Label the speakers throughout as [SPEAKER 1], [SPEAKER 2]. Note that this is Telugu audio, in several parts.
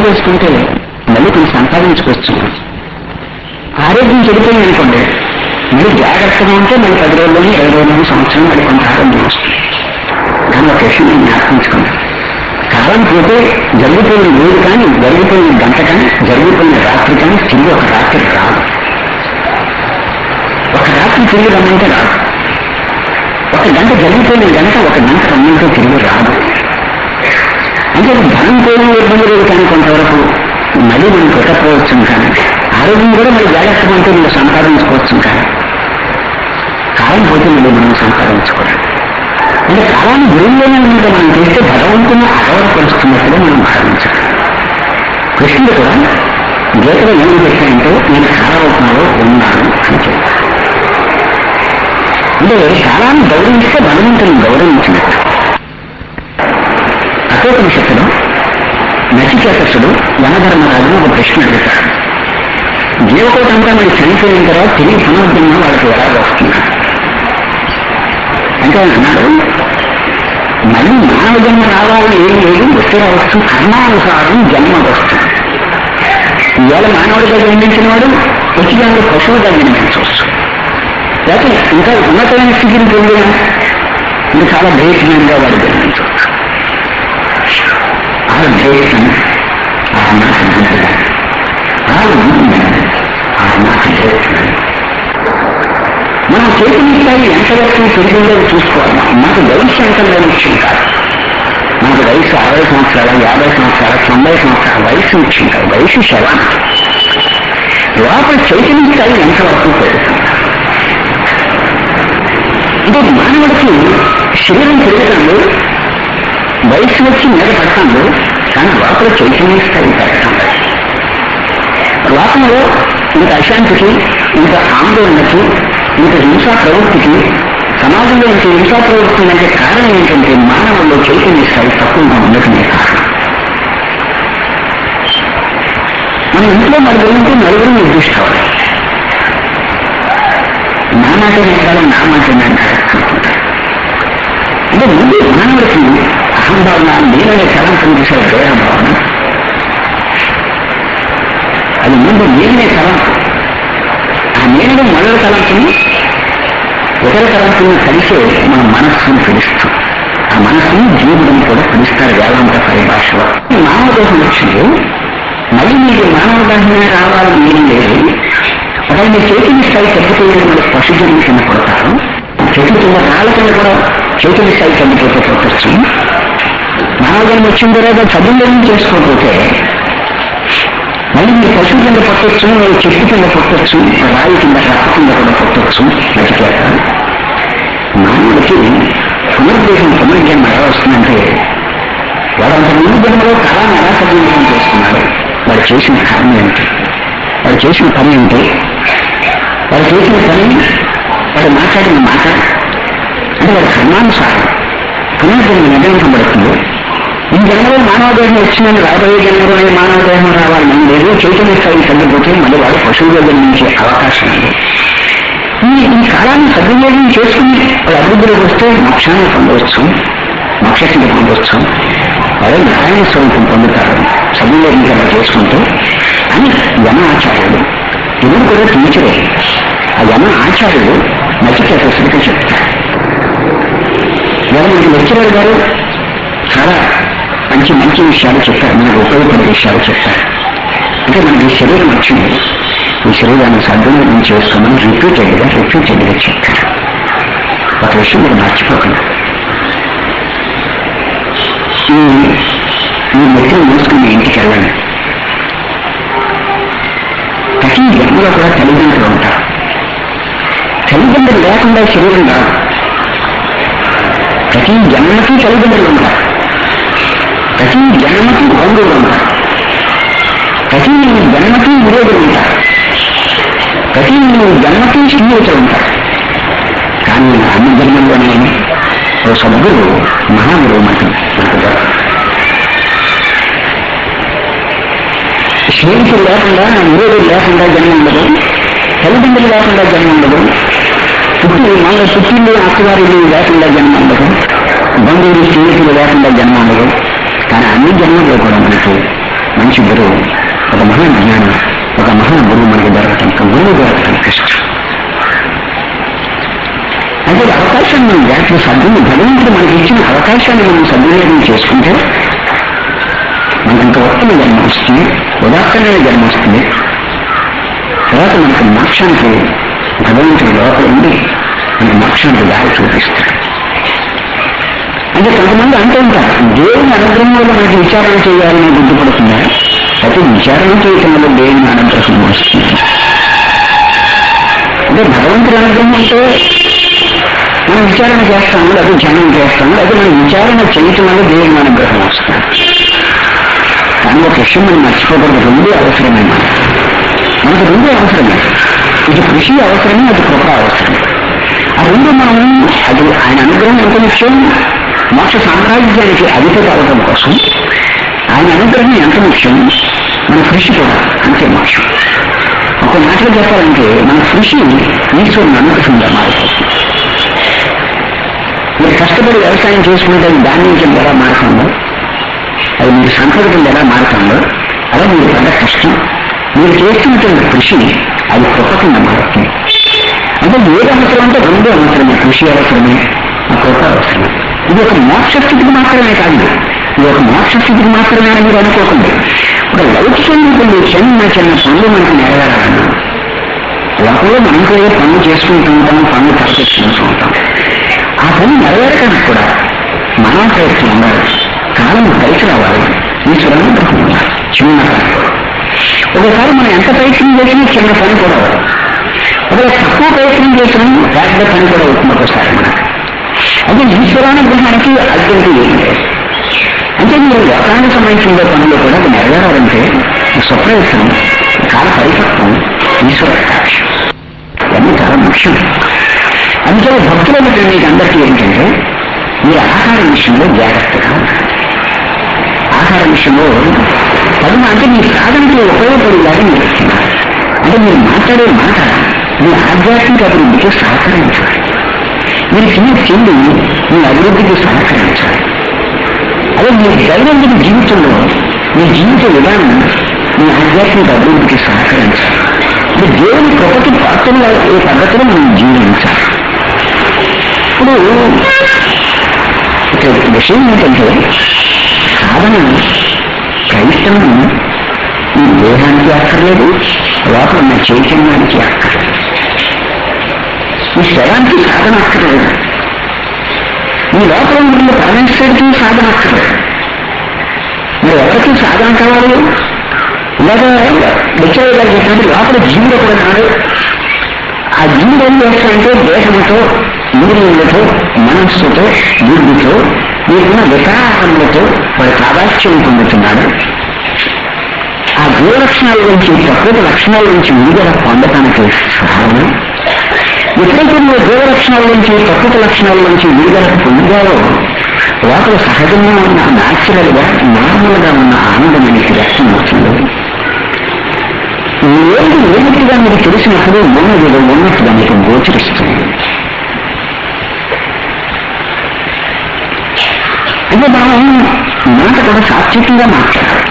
[SPEAKER 1] చేసుకుంటే మళ్ళీ కొంచెం సంపాదించుకోవచ్చు ఆరోగ్యం చెడిపోయింది అనుకోండి మళ్ళీ జాగ్రత్తగా ఉంటే మళ్ళీ పది రోజుల్లోనే ఇరవై రోజుల్లోనే సంవత్సరం మళ్ళీ కొంత ఆరోగ్యం వస్తుంది కానీ ఒక విషయం నేను జ్ఞాపకించుకున్నాను కాలం పోతే జరిగిపోయిన రోజు కానీ జరిగిపోయిన గంట కానీ జరిగిపోయిన రాత్రి కానీ తిరిగి ఒక రాత్రి రాదు ఒక రాత్రి తిరిగి రమ్మంటే రాదు ఒక గంట జరిగిపోయిన గంట ఒక గంట రమ్మంటే తిరిగి రాదు అంటే ధనం పోయిన ఇబ్బంది లేదు కానీ కొంతవరకు మళ్ళీ మనం పెట్టకపోవచ్చు కానీ ఆరోగ్యం కూడా మరి జాగ్రత్తగా ఉంటే మనం సంపాదించుకోవచ్చు కానీ కాలం పోతే మళ్ళీ మనం సంపాదించుకోవాలి అంటే కాలాన్ని గురువులోనే ఉంటే మనం చేస్తే భగవంతుని అగవరపరుస్తున్నట్టుగా మనం భావించాలి కృష్ణుడు కూడా గీతలో ఏం చెప్పాడంటే నేను కాలరూపంలో ఉన్నాను అని చెప్పాను అంటే కాలాన్ని గౌరవిస్తే భగవంతుని గౌరవించినట్టు అశోకనిషత్తులో నచికేతసుడు యమధర్మరాజును ఒక ప్రశ్న అడుగుతాడు జీవకోటంతా మరి చనిపోయిన తర్వాత తిరిగి పునర్జన్మ వాళ్ళకి ఎలా వస్తుంది అంటే ఆయన అన్నాడు మళ్ళీ మానవ జన్మ రావాలని ఏం లేదు వస్తే రావచ్చు కర్మానుసారం జన్మ వస్తుంది ఇవాళ మానవుడిగా జన్మించిన వాడు వచ్చి దాంట్లో పశువుగా జన్మించవచ్చు లేకపోతే ఇంకా ఉన్నతమైన స్థితిని పొందిన ఇంకా చాలా భేషణంగా వాడు జన్మించవచ్చు ఆ భేషం ఆ నాకు దిద్దుగా ఆ దిద్దుగా ఆ నాకు భేషం మనం చేసిన స్థాయి ఎంతవరకు పెరిగిందో చూసుకోవాలి మనకు వయసు ఎంత ముఖ్యం కాదు మనకు వయసు అరవై సంవత్సరాల యాభై సంవత్సరాల తొంభై సంవత్సరాల వయసు ముఖ్యం కాదు వయసు శవాన లోపల చైతన్య స్థాయి ఎంతవరకు పెరుగుతుంది అంటే మానవుడికి శరీరం పెరుగుతాడు వయసు వచ్చి మీద పడతాడు కానీ లోపల చైతన్య స్థాయి పెడతాడు లోకంలో ఇంత అశాంతికి ఇంత ఆందోళనకి ఇంత హింసా ప్రవృత్తికి సమాజంలో ఇంత హింసా ప్రవృత్తి అంటే కారణం ఏంటంటే మానవుల్లో చైతన్య స్థాయి తక్కువగా ఉండటమే కారణం మన ఇంట్లో నలుగురు ఉంటే నలుగురు నిర్దిష్టవాలి నా మాట నేర్పాలి నా మాట నేర్పాలి అంటే ముందు మానవుడికి అహంభావన నేననే తలంపుని చూసే దేహ భావన అది ముందు నేనే తలంపు ఆ నేను మొదటి తలంపుని ఇతర తలంపుని కలిసే మన మనస్సును పిలుస్తాం ఆ మనస్సుని జీవుడిని కూడా పిలుస్తారు వేదాంత పరిభాషలో ఈ మానవ దోషం వచ్చింది మళ్ళీ మీకు మానవ దోషమే రావాలని ఏం లేదు ఒకవేళ మీ చైతన్య స్థాయి తగ్గిపోయిన వాళ్ళు పశు జన్మ కింద కొడతారు చెట్టు కింద రాళ్ళ కింద కూడా చైతన్య స్థాయి తగ్గిపోతే కొట్టచ్చు మానవ జన్మ వచ్చిన తర్వాత సదుల్యం చేసుకోకపోతే మళ్ళీ మీరు పశువు కింద పట్టొచ్చు మీరు చెట్టు కింద పట్టొచ్చు రాయి కింద రప్ప కింద కూడా పట్టొచ్చు నచ్చికేత మానవుడికి పునర్దేశం పునర్జన్మ ఎలా వస్తుందంటే వాడు అంత ముందు జన్మలో కాలాన్ని ఎలా సద్వినియోగం చేస్తున్నాడు వాడు చేసిన కర్మ ఏంటి వాడు చేసిన పని ఏంటి వాడు చేసిన పని వాడు మాట్లాడిన మాట అంటే వాడి కర్మానుసారం పునర్జన్మ నిర్ణయించబడుతుంది ఈ జన్మలో మానవ దేహం వచ్చిందని రాబోయే జన్మలో మానవ దేహం రావాలని లేదు చైతన్య స్థాయి తగ్గిపోతే మళ్ళీ వాడు పశువుగా జన్మించే అవకాశం ఉంది ఈ ఈ కాలాన్ని సద్వినియోగం చేసుకుని వాడు అభివృద్ధిలోకి వస్తే మోక్షాన్ని పొందవచ్చు మోక్షస్థితి పొందవచ్చు అదే నారాయణ స్వరూపం పొందుతారు సద్వినియోగం కనుక చేసుకుంటూ అని యమ ఆచార్యుడు ఇది కూడా టీచరే ఆ యమ ఆచార్యుడు నచికేతసుడికి చెప్తారు మనకి లెక్చరర్ గారు చాలా మంచి మంచి విషయాలు చెప్పారు మనకు ఉపయోగపడే విషయాలు చెప్పారు అంటే మనకి ఈ శరీరం వచ్చింది ఈ శరీరాన్ని సద్వినియోగం చేసుకోమని రిపీటెడ్గా రిపీటెడ్గా చెప్పారు ఒక విషయం మీరు మర్చిపోకండి ఈ ఈ మెట్టిని మూసుకుని ఇంటికి వెళ్ళండి ప్రతి జన్మలో కూడా తల్లిదండ్రులు ఉంటారు తల్లిదండ్రులు లేకుండా శరీరం రాదు ప్రతి జన్మకి తల్లిదండ్రులు ఉంటారు ప్రతి జన్మకి బంధువులు ఉంటారు ప్రతి జన్మకి విరోధులు ఉంటారు ప్రతి జన్మకి స్నేహితులు ఉంటారు కానీ అన్ని జన్మల్లోనే ఓ సద్గురు మహాగురువు మనకు మనకు దొరకదు. స్నేహితులు లేకుండా విరోధులు లేకుండా జన్మ ఉండదు తల్లిదండ్రులు లేకుండా జన్మ ఉండదు పుట్టి మన పుట్టిల్లు అత్తగారిల్లు లేకుండా జన్మ ఉండదు బంధువులు స్నేహితులు లేకుండా జన్మ ఉండదు కానీ అన్ని జన్మలో కూడా మనకి మంచి గురువు ఒక మహా జ్ఞానం ఒక మహా గురువు మనకి దొరకటం ఒక గురువు దొరకటం కష్టం అంటే ఈ అవకాశాన్ని మనం జాగ్రత్త సద్వినియోగం భగవంతుడు మనకి ఇచ్చిన అవకాశాన్ని మనం సద్వినియోగం చేసుకుంటే మనకి ఇంకా ఉత్తమ జన్మ వస్తుంది ఉదాత్తమైన జన్మ వస్తుంది తర్వాత మనకు మోక్షానికి భగవంతుడి లోపల ఉండి మనకి మోక్షానికి దారి చూపిస్తాడు అంటే కొంతమంది అంటూ ఉంటారు దేవుని అనుగ్రహం వల్ల మనకి విచారణ చేయాలని గుర్తుపడుతున్నారు అయితే విచారణ చేయటం వల్ల దేవుని అనుగ్రహం వస్తుంది అంటే భగవంతుడి అనుగ్రహం అంటే మనం విచారణ చేస్తాము లేదా ధ్యానం చేస్తాము లేదా మనం విచారణ చేయటం వల్ల దేవుని అనుగ్రహం వస్తుంది కానీ ఒక విషయం మనం మర్చిపోకూడదు రెండు అవసరమే మనకు. మనకు రెండు అవసరమే ఇది కృషి అవసరమే అది కృప అవసరం ఆ రెండు మనం అది ఆయన అనుగ్రహం ఎంత ముఖ్యం మోక్ష సామ్రాజ్యానికి అధిపతి అవడం కోసం ఆయన అనుగ్రహం ఎంత ముఖ్యం మన కృషి కూడా అంతే ముఖ్యం ఒక మాటలో చెప్పాలంటే మన కృషి ఈశ్వరుని అనుగ్రహంగా మారిపోతుంది మీరు కష్టపడి వ్యవసాయం చేసుకుంటే అది ధాన్యం కింద ఎలా మారుతుందో అది మీరు సంపద కింద ఎలా మారుతుందో అలా మీరు పడ్డ కష్టం మీరు చేస్తున్నటువంటి కృషి అది కృప కింద మారుతుంది అంటే ఏది అవసరం అంటే రెండో అవసరమే కృషి అవసరమే ఆ కృప అవసరమే ఇది ఒక మోక్ష స్థితికి మాత్రమే కాదు ఇది ఒక మోక్ష స్థితికి మాత్రమే అని మీరు అనుకోకండి ఒక లౌకికంగా కొన్ని చిన్న చిన్న పనులు మనకు నెరవేరాలన్నా లోపల మనం కూడా ఏ పనులు చేసుకుంటూ ఉంటాం పనులు తలపెట్టుకుంటూ ఉంటాం ఆ పని నెరవేరడానికి కూడా మనం ప్రయత్నం ఉండాలి కాలం కలిసి రావాలి ఈశ్వరాన్ని ఉండాలి చిన్న పని ఒకసారి మనం ఎంత ప్రయత్నం చేసినా చిన్న పని కూడా అవ్వదు ఒకవేళ తక్కువ ప్రయత్నం చేసినా పెద్ద పని కూడా అవుతుంది ఒకసారి మనకు అంటే ఈశ్వరానుగ్రహానికి అడ్డంకి ఏం లేదు అంటే మీరు లోకానికి సంబంధించిన పనులు కూడా అది నెరవేరాలంటే స్వప్రయత్నం కాల పరిపక్వం ఈశ్వర కటాక్షం ఇవన్నీ చాలా ముఖ్యం అందుకే భక్తులకు మీకు అందరికీ ఏంటంటే మీరు ఆహార విషయంలో జాగ్రత్తగా ఉండాలి ఆహార విషయంలో తగిన అంటే మీ సాధనకి ఉపయోగపడేలాగా మీరు ఇస్తున్నారు అంటే మీరు మాట్లాడే మాట మీ ఆధ్యాత్మిక అభివృద్ధికి సహకరించాలి మీరు తినే తిండి మీ అభివృద్ధికి సహకరించాలి అదే మీ దైనందిన జీవితంలో మీ జీవిత విధానం మీ ఆధ్యాత్మిక అభివృద్ధికి సహకరించాలి అంటే దేవుని కృపకి పాత్రలు ఏ పద్ధతిలో మనం జీవించాలి ఇప్పుడు ఇక్కడ విషయం ఏంటంటే సాధన క్రైస్తవం ఈ దేహానికి అక్కర్లేదు లోపల ఉన్న చైతన్యానికి అక్కర్లేదు ఈ శవానికి సాధన అక్కర్లేదు మీ లోపల ఉన్న పరమేశ్వరుడికి సాధన అక్కర్లేదు మరి ఎవరికి సాధన కావాలి ఇలాగా లెక్చరర్ గారు చెప్పినట్టు లోపల జీవుడు ఒకడు ఉన్నాడు ఆ జీవుడు ఏం చేస్తాడంటే దేహంతో ఇంద్రియులతో మనస్సుతో బుద్ధితో మీకున్న వికారములతో వాడు ప్రాధాన్యం పొందుతున్నాడు ఆ జీవలక్షణాల నుంచి ప్రకృతి లక్షణాల నుంచి విడుదల పొందటానికి సాధన ఎప్పుడైతే మీరు జీవలక్షణాల నుంచి ప్రకృతి లక్షణాల నుంచి విడుదల పొందారో లోపల సహజంగా ఉన్న న్యాచురల్ గా నార్మల్ గా ఉన్న ఆనందం మీకు వ్యక్తం అవుతుంది ఏది ఏమిటిగా మీకు తెలిసినప్పుడు ఉన్నది ఏదో ఉన్నట్టుగా మీకు గోచరిస్తుంది అంటే మనం మాట కూడా సాత్వికంగా మాట్లాడాలి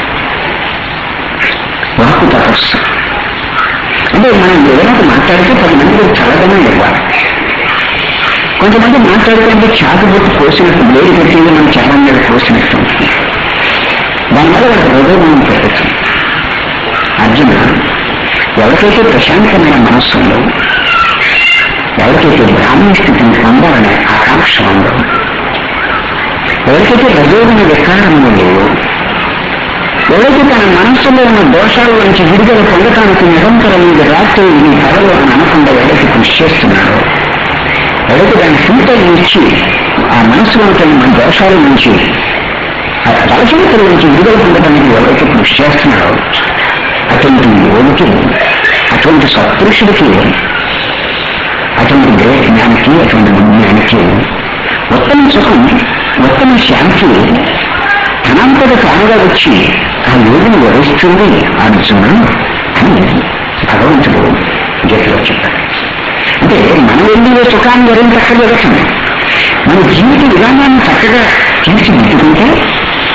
[SPEAKER 1] వాకు తపస్సు అంటే మనం ఏదైనా మాట్లాడితే పది మందికి చల్లదనం ఇవ్వాలి కొంతమంది మాట్లాడాలంటే చాటుబొట్టు కోసినట్టు బ్లేడు పెట్టి మనం చర్మం మీద కోసినట్టు ఉంటుంది దానివల్ల వాళ్ళకి హృదయం పెరుగుతుంది అర్జున ఎవరికైతే ప్రశాంతమైన మనస్సు ఉందో ఎవరికైతే బ్రాహ్మణ స్థితిని పొందాలనే ఆకాంక్ష ఉందో ఎవరికైతే రజోగుణ వికారములు లేవు ఎవరైతే తన మనస్సులో ఉన్న దోషాల నుంచి విడుదల పొందటానికి నిరంతరం ఇది రాత్రి ఇది పగలు అని అనకుండా ఎవరైతే కృషి చేస్తున్నారో ఎవరైతే దాన్ని ఫిల్టర్ ఇచ్చి ఆ మనస్సులో ఉన్న దోషాల నుంచి ఆ బలహీనతల నుంచి విడుదల పొందటానికి ఎవరైతే కృషి చేస్తున్నారో అటువంటి యోగికి అటువంటి సత్పురుషుడికి అటువంటి గ్రేట్ జ్ఞానికి అటువంటి జ్ఞానికి ఉత్తమ సుఖం ఉత్తమ శాంతి తనంతట తానుగా వచ్చి ఆ యోగిని వరిస్తుంది అర్జున అని భగవంతుడు గీతలో చెప్పారు అంటే మనం వెళ్ళే సుఖాన్ని వరించక్కర్లేదటండి మన జీవిత విధానాన్ని చక్కగా తీర్చిదిద్దుకుంటే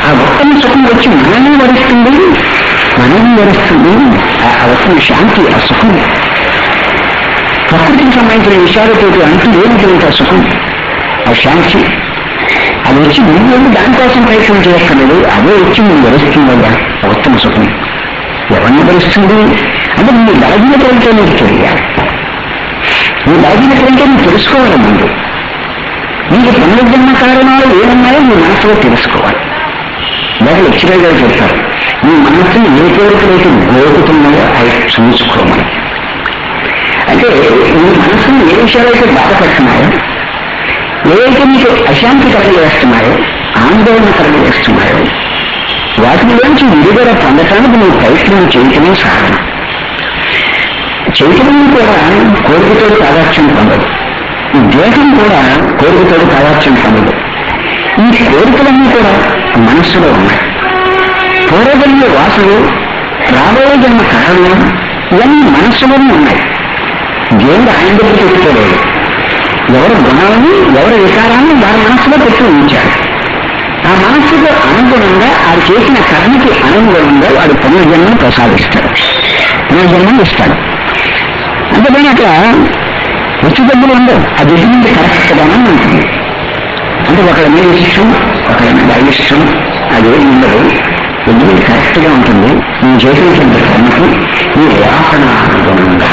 [SPEAKER 1] ఆ ఉత్తమ సుఖం వచ్చి మనల్ని వరిస్తుంది మనల్ని వరిస్తుంది ఆ ఆ ఉత్తమ శాంతి ఆ సుఖం ప్రకృతికి సంబంధించిన విషయాలతో అంటూ ఏమిటి ఆ సుఖం ఆ శాంతి అది వచ్చి ముందు వెళ్ళి దానికోసం ప్రయత్నం చేయక్కర్లేదు అదే వచ్చి నువ్వు వరిస్తుందా ఆ ఉత్తమ సుఖం ఎవరిని వరిస్తుంది అంటే నీ బలహీనత ఏంటో నీకు తెలియాలి నీ బలహీనత ఏంటో నువ్వు తెలుసుకోవాలి ముందు నీకు పునర్జన్మ కారణాలు ఏమున్నాయో నీ మనసులో తెలుసుకోవాలి లేదా లెక్చరర్ గారు చెప్తారు నీ మనస్సుని ఏ కోరికలైతే గోకుతున్నాయో అవి చూసుకోమని అంటే నీ మనస్సుని ఏ విషయాలైతే బాధపడుతున్నాయో ఏవైతే నీకు అశాంతి కలగజేస్తున్నాయో ఆందోళన కలగజేస్తున్నాయో వాటిలోంచి విడుదల పొందటానికి నువ్వు ప్రయత్నం చేయటమే సాధన చేయటం కూడా కోరికతోడు కాదాక్ష్యం పొందదు ఈ దేహం కూడా కోరికతోడు కాదాక్ష్యం పొందదు ఈ కోరికలన్నీ కూడా మనస్సులో ఉన్నాయి పూర్వజన్మ వాసులు రాబోయే జన్మ కారణం ఇవన్నీ మనస్సులోనే ఉన్నాయి దేవుడు ఆయన దగ్గర చెప్పుకోలేదు ఎవరి గుణాలను ఎవరి వికారాలను వారి మనస్సులో పెట్టి ఉంచాడు ఆ మనస్సుకు అనుగుణంగా ఆడు చేసిన కర్మకి అనుగుణంగా వాడు పునర్జన్మను ప్రసాదిస్తాడు పునర్జన్మను ఇస్తాడు అంతేగాని అక్కడ వచ్చి డబ్బులు ఉండవు అది ఎదిగింది కరెక్ట్గానే ఉంటుంది అంటే ఒకళ్ళ మీద ఇష్టం ఒకళ్ళ మీద అయిష్టం అదేం ఉండదు ఎదిగింది కరెక్ట్గా ఉంటుంది నేను చేసినటువంటి కర్మకి ఈ వాసన అనుగుణంగా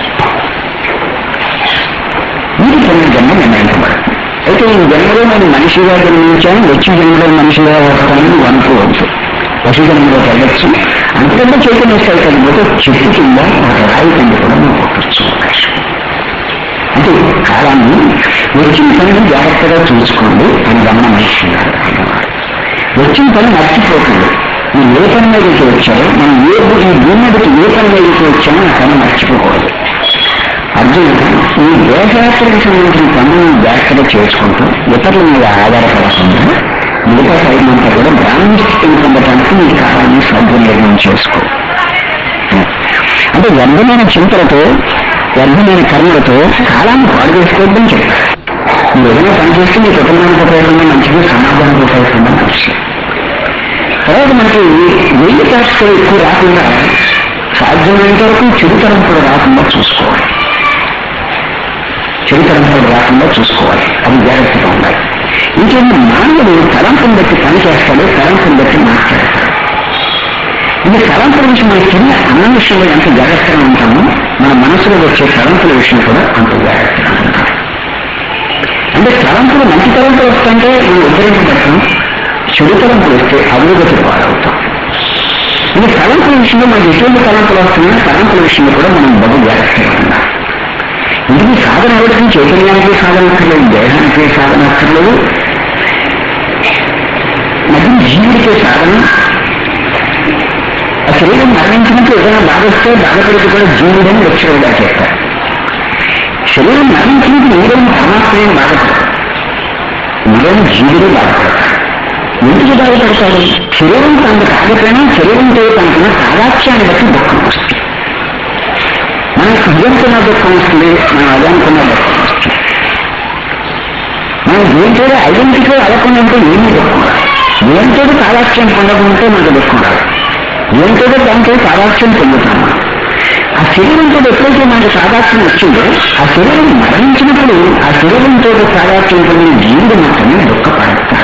[SPEAKER 1] ఇది పునర్జన్మ నిర్ణయించబడుతుంది అయితే ఈ జన్మలో నేను మనిషిగా జన్మించాను వచ్చి జన్మలో మనిషిగా వస్తానని నువ్వు అనుకోవచ్చు వచ్చి జన్మలోకి వెళ్ళొచ్చు అంతకంటే చైతన్య స్థాయి కలిగితే చెట్టు కింద ఒక రాయి కింద కూడా నువ్వు కొట్టచ్చు అంటే కాలాన్ని వచ్చిన పనిని జాగ్రత్తగా చూసుకోండి అని గమనం ఇస్తున్నారు అన్నమాట వచ్చిన పని మర్చిపోకండి ఈ ఏ పని మీదకి వచ్చారో మనం ఏ ఈ భూమి మీదకి ఏ పని మీదకి వచ్చామో ఆ పని మర్చిపోకూడదు అర్జునుడు ఈ దేశయాత్రకు సంబంధించిన పనులను జాగ్రత్తగా చేసుకుంటూ ఇతరుల మీద ఆధారపడకుండా మిగతా సైన్యంతా కూడా బ్రాహ్మణ స్థితిని పొందడానికి ఈ కాలాన్ని సద్వినియోగం చేసుకో అంటే వ్యర్థమైన చింతలతో వ్యర్థమైన కర్మలతో కాలాన్ని పాడు చేసుకోవద్దని చెప్పారు మీరు ఏదైనా పని చేస్తే మీ కుటుంబానికి ఉపయోగంగా మంచిది సమాజానికి ఉపయోగంగా మంచిది తర్వాత మనకి వెయ్యి టాక్స్ ఎక్కువ రాకుండా సాధ్యమైనంత వరకు చెడుతనం కూడా రాకుండా చూసుకోవాలి చెడుతనం కూడా రాకుండా చూసుకోవాలి అది జాగ్రత్తగా ఉండాలి ఇంకేమో మానవుడు తలంపుని బట్టి పని చేస్తాడు తలంపుని బట్టి మాట్లాడతాడు ఇది తలంపుల విషయం మనకి చిన్న అన్నం విషయంలో ఎంత జాగ్రత్తగా ఉంటామో మన మనసులో వచ్చే తలంపుల విషయం కూడా అంత జాగ్రత్తగా ఉంటాం అంటే తలంపులు మంచి తలంపులు వస్తుంటే మనం ఉద్ధరించబడతాం చెడు తలంపులు వస్తే అభివృద్ధి పాలవుతాం ఇది తలంపుల విషయంలో మనకి ఎటువంటి తలంపులు వస్తున్నాయో తలంపుల విషయంలో కూడా మనం బహు జాగ్రత్తగా ఉండాలి ఇందుకు సాధన ఎవరికి చైతన్యానికి సాధన అక్కర్లేదు దేహానికి సాధన అక్కర్లేదు మరి జీవుడికే సాధన ఆ శరీరం మరణించినట్టు ఏదైనా బాధ వస్తే బాధపడితే కూడా జీవుడని లక్ష్యంగా చేస్తారు శరీరం మరణించినట్టు మీరేమో పరమాత్మని బాధపడతారు మీరేమో జీవుడే బాధపడతారు ఎందుకు బాధపడతారు శరీరం తనకు కాకపోయినా శరీరంతో తనకున్న సాదాక్ష్యాన్ని బట్టి దుఃఖం వస్తుంది మనకు ఇదనుకున్న దుఃఖం వస్తుంది మనం అదనుకున్న దుఃఖం వస్తుంది మనం దేంతో ఐడెంటిటీ అవ్వకుండా ఉంటే ఏమీ దుఃఖం రాదు దేంతో సాదాక్ష్యం పొందకుంటే మనకు దుఃఖం రాదు దేంతో దాంతో సాదాక్ష్యం పొందుతాము ఆ శరీరంతో ఎప్పుడైతే మనకు సాదాక్ష్యం వచ్చిందో ఆ శరీరం మరణించినప్పుడు ఆ శరీరంతో సాదాక్ష్యం పొందిన జీవుడు మాత్రమే దుఃఖపడతాడు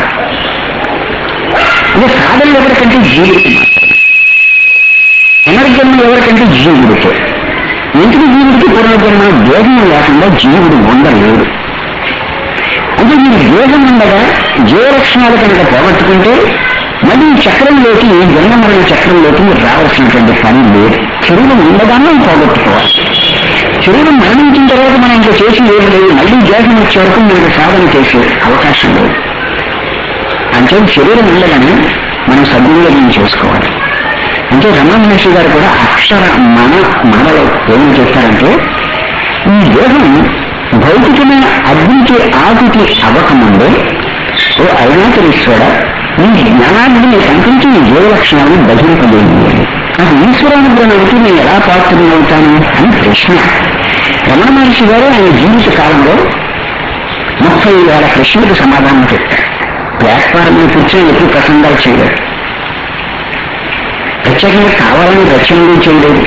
[SPEAKER 1] ఇది సాధన ఎవరికంటే జీవుడికి మాత్రమే పునర్జన్మ ఎవరికంటే జీవుడితో ఎందుకు జీవుడికి పునర్జన్మ దేహం లేకుండా జీవుడు ఉండలేడు అంటే మీరు దేహం ఉండగా జీవలక్షణాలు కనుక పోగొట్టుకుంటే మళ్ళీ ఈ చక్రంలోకి జన్మ మరణ చక్రంలోకి రావాల్సినటువంటి పని లేదు శరీరం ఉండగానే పోగొట్టుకోవాలి శరీరం మరణించిన తర్వాత మనం ఇంకా చేసి ఏం లేదు మళ్ళీ దేహం వచ్చే వరకు మీరు సాధన చేసే అవకాశం లేదు అంటే శరీరం ఉండగానే మనం సద్వినియోగం చేసుకోవాలి అంటే రమణ మహర్షి గారు కూడా అక్షర మన మనలో ఏమని చెప్తారంటే ఈ దేహం భౌతికమైన అగ్నికి ఆకుకి అవ్వకముందే ఓ అరుణాచలేశ్వర నీ జ్ఞానాగ్ని కనిపించి ఈ జీవ లక్షణాలను బహింపలేదు నాకు ఈశ్వరానుగ్రహానికి నేను ఎలా పాత్రమవుతాను అని ప్రశ్న రమణ మహర్షి గారు ఆయన జీవిత కాలంలో ముప్పై వేల ప్రశ్నలకు సమాధానం చెప్పారు ప్లాట్ఫారం మీద కూర్చొని ఎక్కువ ప్రసంగాలు చేయలేదు ప్రత్యేకంగా కావాలని రచనలు చేయలేదు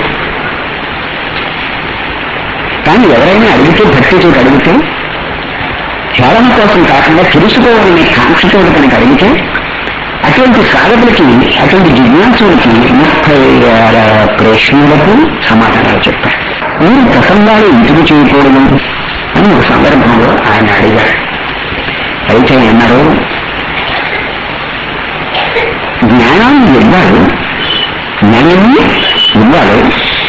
[SPEAKER 1] కానీ ఎవరైనా అడిగితే భక్తితో అడిగితే హేళన కోసం కాకుండా తెలుసుకోవాలనే కాంక్షతో కనుక అడిగితే అటువంటి సాధకులకి అటువంటి జిజ్ఞాసులకి ముప్పై వేల ప్రశ్నలకు సమాధానాలు చెప్పారు మీరు ప్రసంగాలు ఎందుకు చేయకూడదు అని ఒక సందర్భంలో ఆయన అడిగారు అయితే అన్నారు జ్ఞానాన్ని ఇవ్వాలి జ్ఞానాన్ని ఇవ్వాలి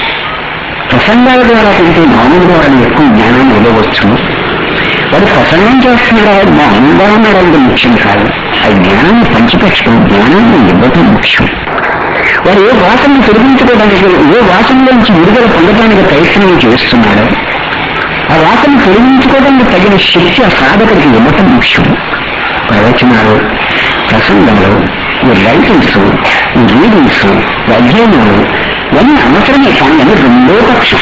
[SPEAKER 1] ప్రసంగాల ద్వారా కంటే మౌనం ద్వారా ఎక్కువ జ్ఞానాన్ని ఇవ్వవచ్చు వాడు ప్రసంగం చేస్తున్నాడు మౌనంగా ఉన్నాడంటే ముఖ్యం కాదు ఆ జ్ఞానాన్ని పంచిపెట్టడం జ్ఞానాన్ని ఇవ్వటం ముఖ్యం వాడు ఏ వాసనను తొలగించుకోవడానికి ఏ వాసన నుంచి విడుదల పొందడానికి ప్రయత్నం చేస్తున్నాడో ఆ వాసన తొలగించుకోవడానికి తగిన శక్తి ఆ సాధకుడికి ఇవ్వటం ముఖ్యం ప్రవచనాలు ప్రసంగాలు ఈ రైటింగ్స్ ఈ రీడింగ్స్ ఈ అధ్యయనాలు ఇవన్నీ అవసరమే కానీ అది రెండో పక్షం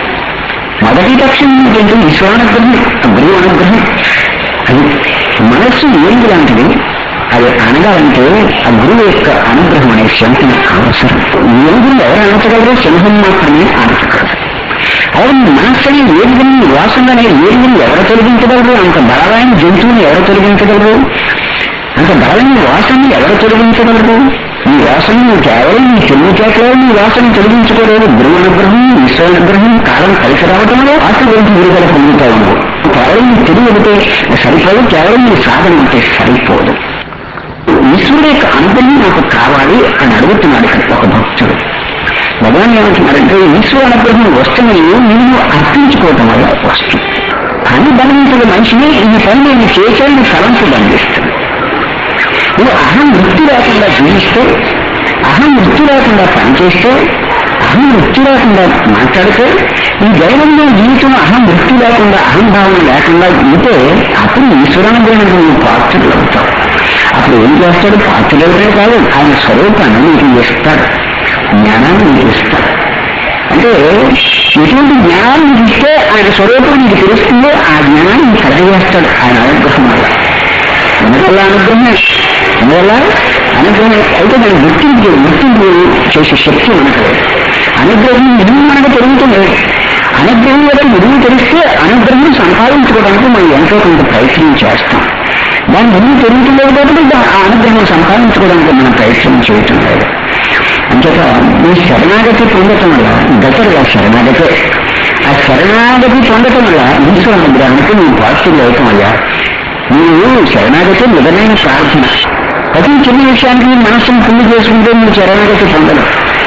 [SPEAKER 1] మొదటి పక్షం ఏంటంటే ఈశ్వరానుగ్రహం గురువు అనుగ్రహం అది మనస్సు ఏంటి లాంటిది అది అనగాలంటే ఆ గురువు యొక్క అనుగ్రహం అనే శక్తి అవసరం ఏడుగురు ఎవరు అనచగలరో సింహం మాత్రమే అనచగలరు అలాగే మనస్సుని ఏడుగురిని వాసననే ఏడుగురిని ఎవరు తొలగించగలరు అంత బలమైన జంతువుని ఎవరు తొలగించగలరు అంత బలమైన వాసనని ఎవరు తొలగించగలరు ఈ వాసనను కేవలం ఈ తెలివితేటలో ఈ వాసన తొలగించుకోలేదు గురువు అనుగ్రహం ఈశ్వర అనుగ్రహం కాలం కలిసి రావడంలో వాటి గురించి విడుదల పొందుతా ఉన్నావు కేవలం ఈ తెలివి ఉంటే సరిపోదు కేవలం ఈ సాధన ఉంటే సరిపోదు ఈశ్వరుడు యొక్క అనుగ్రహం నాకు కావాలి అని అడుగుతున్నాడు ఇక్కడ ఒక భక్తుడు భగవాన్ ఏమంటున్నారంటే ఈశ్వర అనుగ్రహం వస్తున్నది నేను అర్పించుకోవటం వల్ల వస్తుంది పని బంధించిన మనిషిని ఈ పని నేను చేసేది ఫలంకు బంధిస్తుంది నువ్వు అహం వృత్తి లేకుండా జీవిస్తే అహం వృత్తి లేకుండా పనిచేస్తే అహం వృత్తి లేకుండా మాట్లాడితే ఈ దైనందిన జీవితం అహం వృత్తి లేకుండా అహంభావం లేకుండా ఉంటే అప్పుడు ఈశ్వరానుగ్రహం నువ్వు పాత్రలు అవుతావు అప్పుడు ఏం చేస్తాడు పాత్రలు అవుతాడు కాదు ఆయన స్వరూపాన్ని నీకు ఇస్తాడు జ్ఞానాన్ని నీకు ఇస్తాడు అంటే ఎటువంటి జ్ఞానాన్ని నీకు ఇస్తే ఆయన స్వరూపం నీకు తెలుస్తుందో ఆ జ్ఞానాన్ని నీకు కలగజేస్తాడు ఆయన అనుగ్రహం వల్ల ఎందువల్ల అనుగ్రహమే అందువల్ల అనుగ్రహం అయితే దాన్ని గుర్తింపు గుర్తింపు చేసే శక్తి మనకు లేదు. అనుగ్రహం విలువ మనకు పెరుగుతుంది అనుగ్రహం యొక్క విలువ తెలిస్తే అనుగ్రహం సంపాదించుకోవడానికి మనం ఎంతో కొంత ప్రయత్నం చేస్తాం దాని విలువ పెరుగుతుంది కాబట్టి దా- ఆ అనుగ్రహం సంపాదించుకోవడానికి మనం ప్రయత్నం చేయటం లేదు అంచేత ఈ శరణాగతి పొందటం వల్ల గతరుగా శరణాగతే ఆ శరణాగతి పొందటం వల్ల ఈశ్వర అనుగ్రహానికి నువ్వు పాజిటివ్ అవటం వల్ల నీవు శరణాగతి నిజమైన ప్రార్థన ప్రతి చిన్న విషయానికి నీ మనస్సును పుల్లి చేసుకుంటే నువ్వు శరణాగతి పొందడం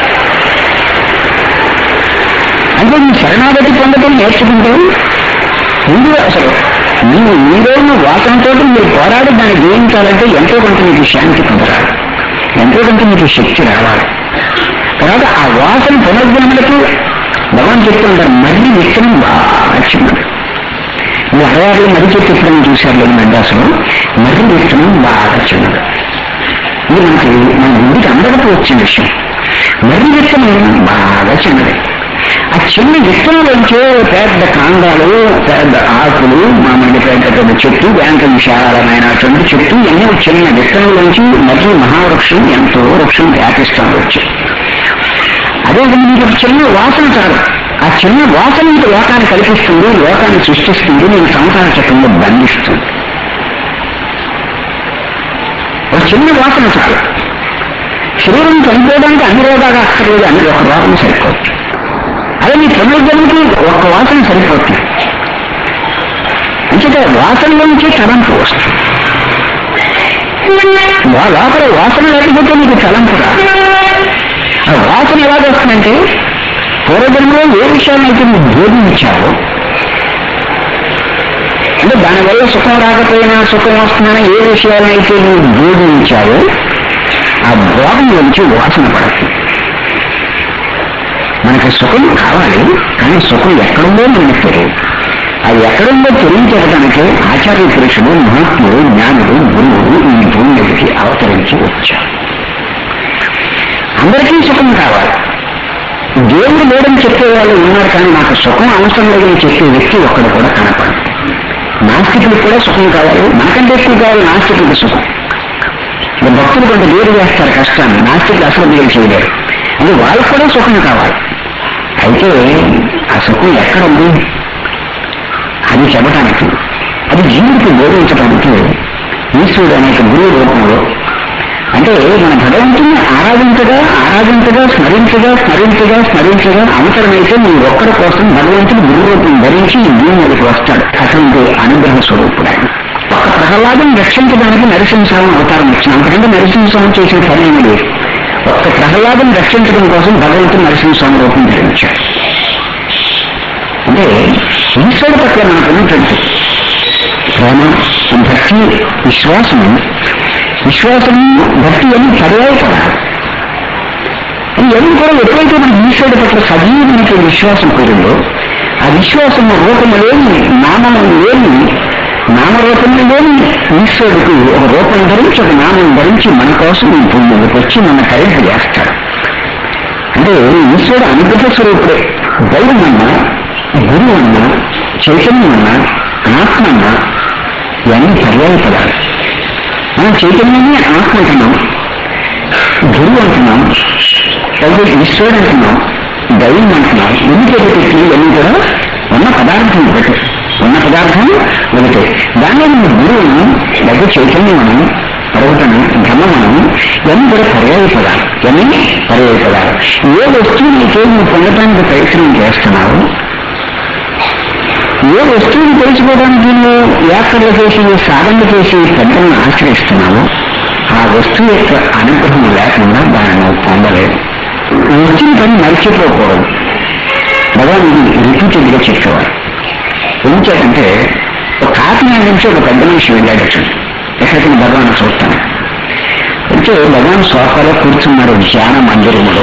[SPEAKER 1] అంటే నీ శరణాగతి పొందడం నేర్చుకుంటే ముందు అసలు నీవు నీలోని వాసనతో మీరు పోరాడి దాన్ని జయించాలంటే ఎంతో కొంత నీకు శాంతి పొందరాలి ఎంతో కొంత నీకు శక్తి రావాలి తర్వాత ఆ వాసన పునర్జన్మలకు భగవాన్ చెప్తుంటారు మళ్ళీ విత్తనం బాగా చిన్నది ఈ అడవాళ్ళు మర్రి చెట్టు ఎప్పుడైనా చూశారు లేదు మెడ్రాసులో మర్రి విత్తనం బాగా చిన్నది ఇది మనకి మన ఇంటికి అందకపోవచ్చు విషయం మర్రి విత్తనం బాగా చిన్నది ఆ చిన్న విత్తనంలోంచే పెద్ద కాండాలు పెద్ద ఆకులు మామూలు పెద్ద పెద్ద చెట్టు బ్యాంక విశాలమైనటువంటి చెట్టు ఎన్నో చిన్న విత్తనంలోంచి మర్రి మహావృక్షం ఎంతో వృక్షం వ్యాపిస్తాం వచ్చి అదే మీకు ఒక చిన్న వాసన చాలు ఆ చిన్న వాసన మీకు లోకాన్ని కల్పిస్తుంది లోకాన్ని సృష్టిస్తుంది నేను సంసార చక్రంలో బంధిస్తుంది ఒక చిన్న వాసన చాలు శరీరం చనిపోవడానికి అన్ని రోగాలు అక్కర్లేదు అన్ని ఒక రోగం సరిపోతుంది అదే మీ పునర్జన్మకి ఒక వాసన సరిపోతుంది అంచేత వాసనలో నుంచి తలంపు వస్తుంది వా- లోపల వాసన లేకపోతే మీకు తలంపు రాదు ఆ వాసన ఎలాగ వస్తుందంటే పూర్వజన్మలో ఏ విషయాన్నైతే నువ్వు బోధించావో అంటే దానివల్ల సుఖం రాకపోయినా సుఖం వస్తుందని ఏ విషయాలైతే నువ్వు బోధించావో ఆ బోధన నుంచి వాసన పడుతుంది మనకి సుఖం కావాలి కానీ సుఖం ఎక్కడుందో మనకు తెలియదు అది ఎక్కడుందో తెలియచెప్పడానికి ఆచార్య పురుషుడు మహాత్ముడు జ్ఞానుడు గురువుడు ఈ భూమి మీదకి అవతరించి వచ్చారు అందరికీ సుఖం కావాలి దేవుడు లేడని చెప్పే వాళ్ళు ఉన్నారు కానీ నాకు సుఖం అవసరం లేదని చెప్పే వ్యక్తి ఒక్కడు కూడా కనపడదు నాస్తికులకు కూడా సుఖం కావాలి నాకంటే ఎక్కువ కావాలి నాస్తికులకు సుఖం ఇక భక్తులు కొంత వేరు చేస్తారు కష్టాన్ని నాస్తికులు అసలు వేరు చేయలేరు అది వాళ్ళకు కూడా సుఖం కావాలి అయితే ఆ సుఖం ఎక్కడ ఉంది అది చెప్పడానికి అది జీవుడికి బోధించడానికి ఈశ్వరుడు అనేక గురువు రూపంలో అంటే మన భగవంతుని ఆరాధించగా ఆరాధించగా స్మరించగా స్మరించగా స్మరించగా అవసరమైతే నీ ఒక్కడి కోసం భగవంతుడు గురు రూపం ధరించి ఈ భూమి మీదకి వస్తాడు అటువంటి అనుగ్రహ స్వరూపుడు ఆయన ఒక ప్రహ్లాదం రక్షించడానికి నరసింహస్వామి అవతారం వచ్చిన అంతకంటే నరసింహస్వామి చేసిన పని ఏమీ లేదు ఒక్క ప్రహ్లాదం రక్షించడం కోసం భగవంతుడు నరసింహస్వామి రూపం ధరించాడు అంటే ఈశ్వరుడు పట్ల మనకు ఉన్నటువంటి ప్రేమ భక్తి విశ్వాసము విశ్వాసము భక్తి అని పర్యాయ పదాలు ఇవన్నీ కూడా ఎప్పుడైతే మన ఈశ్వరుడు పట్ల సజీవమైన విశ్వాసం కుదిరిందో ఆ విశ్వాసము రూపము లేని నామము లేని నామరూపము లేని ఈశ్వరుడికి ఒక రూపం ధరించి ఒక నామం ధరించి మన కోసం ఈ భూమి మీదకి వచ్చి మన కరెంట్ చేస్తాడు అంటే ఈశ్వరుడు అనుగ్రహ స్వరూపుడే దైవం అన్నా గురువు అన్నా చైతన్యం అన్నా ఆత్మ అన్నా ఇవన్నీ పర్యాయ పదాలు మనం చైతన్యాన్ని ఆత్మ అంటున్నాం గురువు అంటున్నాం అయితే ఈశ్వరుడు అంటున్నాం దైవం అంటున్నాం ఎన్ని పేరు పెట్టి ఇవన్నీ కూడా ఉన్న పదార్థం ఒకటే ఉన్న పదార్థం ఒకటే దానిలో మన గురువును లేదా చైతన్యం అని పర్వతము బ్రహ్మమనము ఇవన్నీ కూడా పర్యాయ పదాలు ఇవన్నీ పర్యాయ పదాలు ఏ వస్తువునికే నువ్వు పొందడానికి ప్రయత్నం చేస్తున్నావు ఏ వస్తువుని తెలుసుకోవడానికి నువ్వు వ్యాఖ్యలు చేసి సాధనలు చేసి పెద్దలను ఆశ్రయిస్తున్నావో ఆ వస్తువు యొక్క అనుగ్రహం లేకుండా దాన్ని నువ్వు పొందలేదు వచ్చిన పని మర్చిపోకూడదు భగవాన్ ఇది రిపీటెడ్ గా చెప్పేవారు ఏం చేతంటే ఒక కాకినాడ నుంచి ఒక పెద్ద మనిషి వెళ్ళాడు ఎక్కడికి భగవాన్ చూస్తాను అంటే భగవాన్ సోఫాలో కూర్చున్నారు ధ్యాన మందిరములో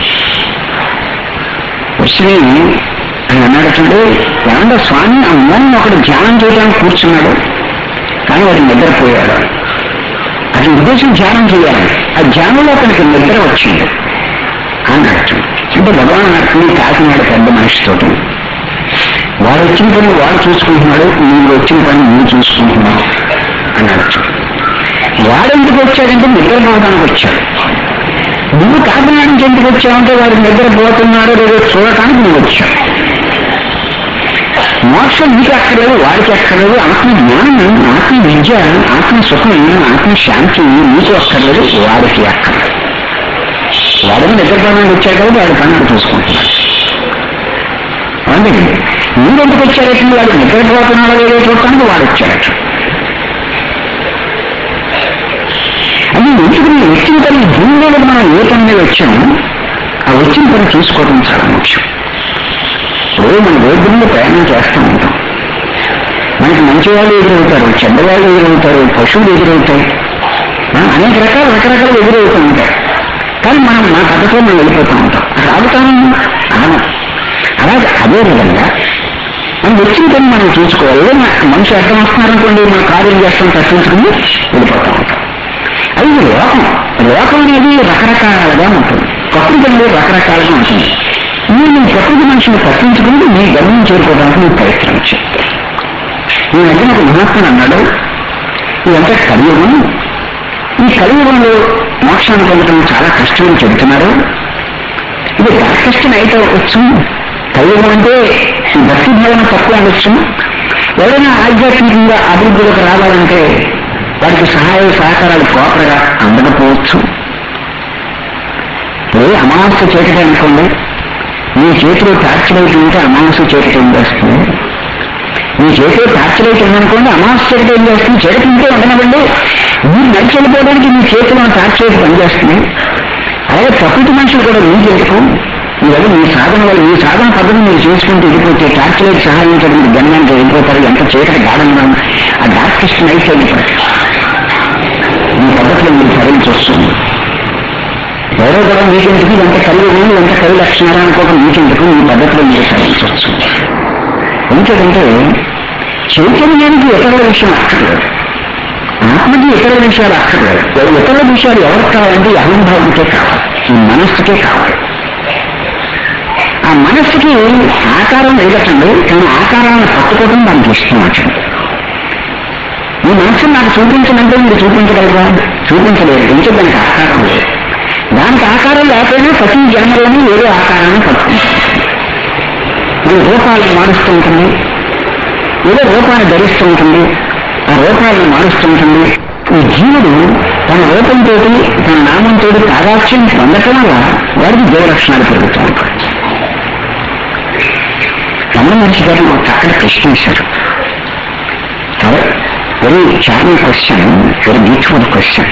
[SPEAKER 1] వచ్చి ఆయన అన్నాడు చూడు ఏమన్నా స్వామి ఆ మోహన్ ఒకడు ధ్యానం చేయడానికి కూర్చున్నాడు కానీ వాడు నిద్రపోయాడు అది ఉద్దేశం ధ్యానం చేయాలి ఆ ధ్యానంలో అతనికి నిద్ర వచ్చింది అన్నాడు అంటే భగవాన్ అన్నట్టు కాకినాడ పెద్ద మనిషితోటి వాడు వచ్చిన పని వాడు చూసుకుంటున్నాడు నువ్వు వచ్చిన పని నువ్వు చూసుకుంటున్నావు అన్నాడు వాడు ఎందుకు వచ్చాడంటే నిద్రపోవడానికి వచ్చాడు నువ్వు కాకినాడ నుంచి ఎందుకు వచ్చావంటే వాడు నిద్రపోతున్నాడో లేదో చూడటానికి నువ్వు వచ్చావు మోక్షం నీకు అక్కర్లేదు వాడికి అక్కర్లేదు ఆత్మ జ్ఞానం ఆత్మ విద్య ఆత్మ సుఖం ఆత్మ శాంతి నీకు అక్కర్లేదు వాడికి అక్కర్లేదు వాడిని నిద్రపోవడానికి వచ్చాడు కాబట్టి వాడి పనులు చూసుకుంటున్నాడు అందుకే మీరెందుకు వచ్చారంటే వాడు నిద్రపోతున్నాడో లేదో చూడటానికి వాడు వచ్చాడట అది ఎందుకు నేను వచ్చిన పని భూమి మీద మనం ఏ పని మీద వచ్చామో ఆ వచ్చిన పని చూసుకోవడం చాలా ముఖ్యం ఇప్పుడు మన రోడ్డు మీద ప్రయాణం చేస్తూ ఉంటాం మనకి మంచి వాళ్ళు ఎదురవుతారు చెడ్డవాళ్ళు ఎదురవుతారు పశువులు ఎదురవుతాయి ఆ, అనేక రకాల రకరకాలు ఎదురవుతూ ఉంటాయి కానీ మనం మన పద్ధతిలో మనం వెళ్ళిపోతూ ఉంటాం అక్కడ ఆగుతాను ఆగం అలాగే అదే విధంగా మనం వచ్చిన పని మనం చూసుకోవాలి ఏదైనా మనిషి అర్థం వస్తున్నారనుకోండి మన కార్యం చేస్తాం తప్పించుకుని వెళ్ళిపోతూ ఉంటాం అది ఇది లోకం లోకం అనేది రకరకాలుగా ఉంటుంది ప్రకృతి అనేది రకరకాలుగా ఉంటుంది మీరు నీ ప్రకృతి మనిషిని తప్పించుకుని నీ గమ్యం చేరుకోవడానికి నువ్వు ప్రయత్నించు ఈ మధ్య ఒక మహాత్ముడు అన్నాడు ఇదంతా కలియుగం ఈ కలియుగంలో మోక్షాన్ని పొందడం చాలా కష్టమని చెబుతున్నారు ఇది కష్టం అయితే వచ్చు కలియుగం అంటే ఈ భక్తి భావన తక్కువ ఉండొచ్చు ఎవరైనా ఆధ్యాత్మికంగా అభివృద్ధిలోకి రావాలంటే వారికి సహాయ సహకారాలు కోపరగా అందకపోవచ్చు ఇప్పుడు అమావాస్య చీకటి అనుకోండి మీ చేతిలో టార్చ్ లైట్ ఉంటే అమావాస్య చీకటి ఏం చేస్తుంది మీ చేతిలో టార్చ్ లైట్ ఉందనుకోండి అమావాస్య చీకటి ఏం చేస్తుంది చీకటి ఉంటే ఉండనివ్వండి మీరు నడిచి వెళ్ళిపోవడానికి మీ చేతిలో టార్చ్ లైట్ పనిచేస్తుంది అలాగే ప్రకృతి మనుషులు కూడా మీకు ఎందుకు మీరు మీ సాధన వల్ల మీ సాధన పద్ధతి మీరు చేసుకుంటూ వెళ్ళిపోతే టార్చ్ లైట్ సహాయించడం మీరు గమ్యానికి వెళ్ళిపోతారు ఎంత చీకటి గాఢంగా ఉంది. ఆ డార్కెస్ట్ నైట్ వెళ్ళిపోతారు ఈ పద్ధతిలో మీరు సరైన వస్తుంది ఎవరో కూడా మీకెందుకు ఎంత కలిగి ఎంత కలిగి లక్షణాలు అనుకోవడం మీకెందుకు ఈ పద్ధతిలో మీరు సరించవచ్చు ఎందుకంటే చైతన్యానికి ఇతరుల విషయం అక్కర్లేదు ఆత్మకి ఇతరుల విషయాలు అక్కర్లేదు ఇతరుల విషయాలు ఎవరికి కావాలంటే ఈ అహంభావంకే కావాలి ఈ మనస్సుకే కావాలి ఆ మనస్సుకి ఆకారం లేదటండి కానీ ఆకారాన్ని పట్టుకోవడం దానికి ఇష్టం వచ్చండి ఈ మనసును నాకు చూపించమంటే మీరు చూపించగలరా చూపించలేరు ఎందుకంటే దానికి ఆకారం లేదు దానికి ఆకారం లేకపోయినా ప్రతి జన్మలోనూ ఏదో ఆకారాన్ని పడుతుంది ఈ రూపాలను మారుస్తూ ఉంటుంది ఏదో రూపాన్ని ధరిస్తూ ఉంటుంది ఆ రూపాలను మారుస్తూ ఉంటుంది ఈ జీవుడు తన రూపంతో తన నామంతో తాదాక్ష్యం పొందటం వల్ల వాడికి జీవలక్షణాలు పెరుగుతూ ఉంటాయి రమణ మహర్షి గారు ఒక చక్కటి ప్రశ్న వేశారు very charming question very beautiful question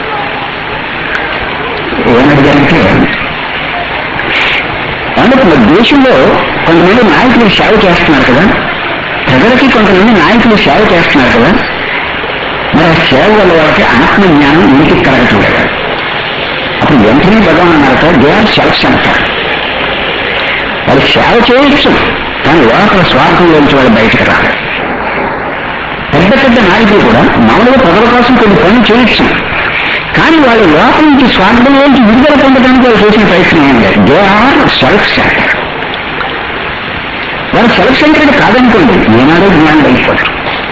[SPEAKER 1] ఏమడిగారంటే అంటే మన దేశంలో కొంతమంది నాయకులు సేవ చేస్తున్నారు కదా ప్రజలకి కొంతమంది నాయకులు సేవ చేస్తున్నారు కదా మరి ఆ సేవ వల్ల వాళ్ళకి ఆత్మజ్ఞానం ఇంటికి కలగటం లేదు అప్పుడు వెంటనే భగవాన్ అన్నారట దే ఆర్ సెల్ఫ్ సెంటర్ వాళ్ళు సేవ చేయొచ్చు కానీ లోపల స్వార్థంలోంచి వాళ్ళు బయటకు రాలేదు పెద్ద పెద్ద నాయకులు కూడా మామూలుగా ప్రజల కోసం కొన్ని పనులు చేయొచ్చు కానీ వాళ్ళు లోపల నుంచి స్వార్థంలోంచి విడుదల పొందడానికి వాళ్ళు చేసిన ప్రయత్నం ఏం లేదు దే ఆర్ సెల్ఫ్ సెంటర్ వాళ్ళు సెల్ఫ్ సెంటర్డ్ కాదనుకోండి ఏనాడో జ్ఞానం అయిపోతారు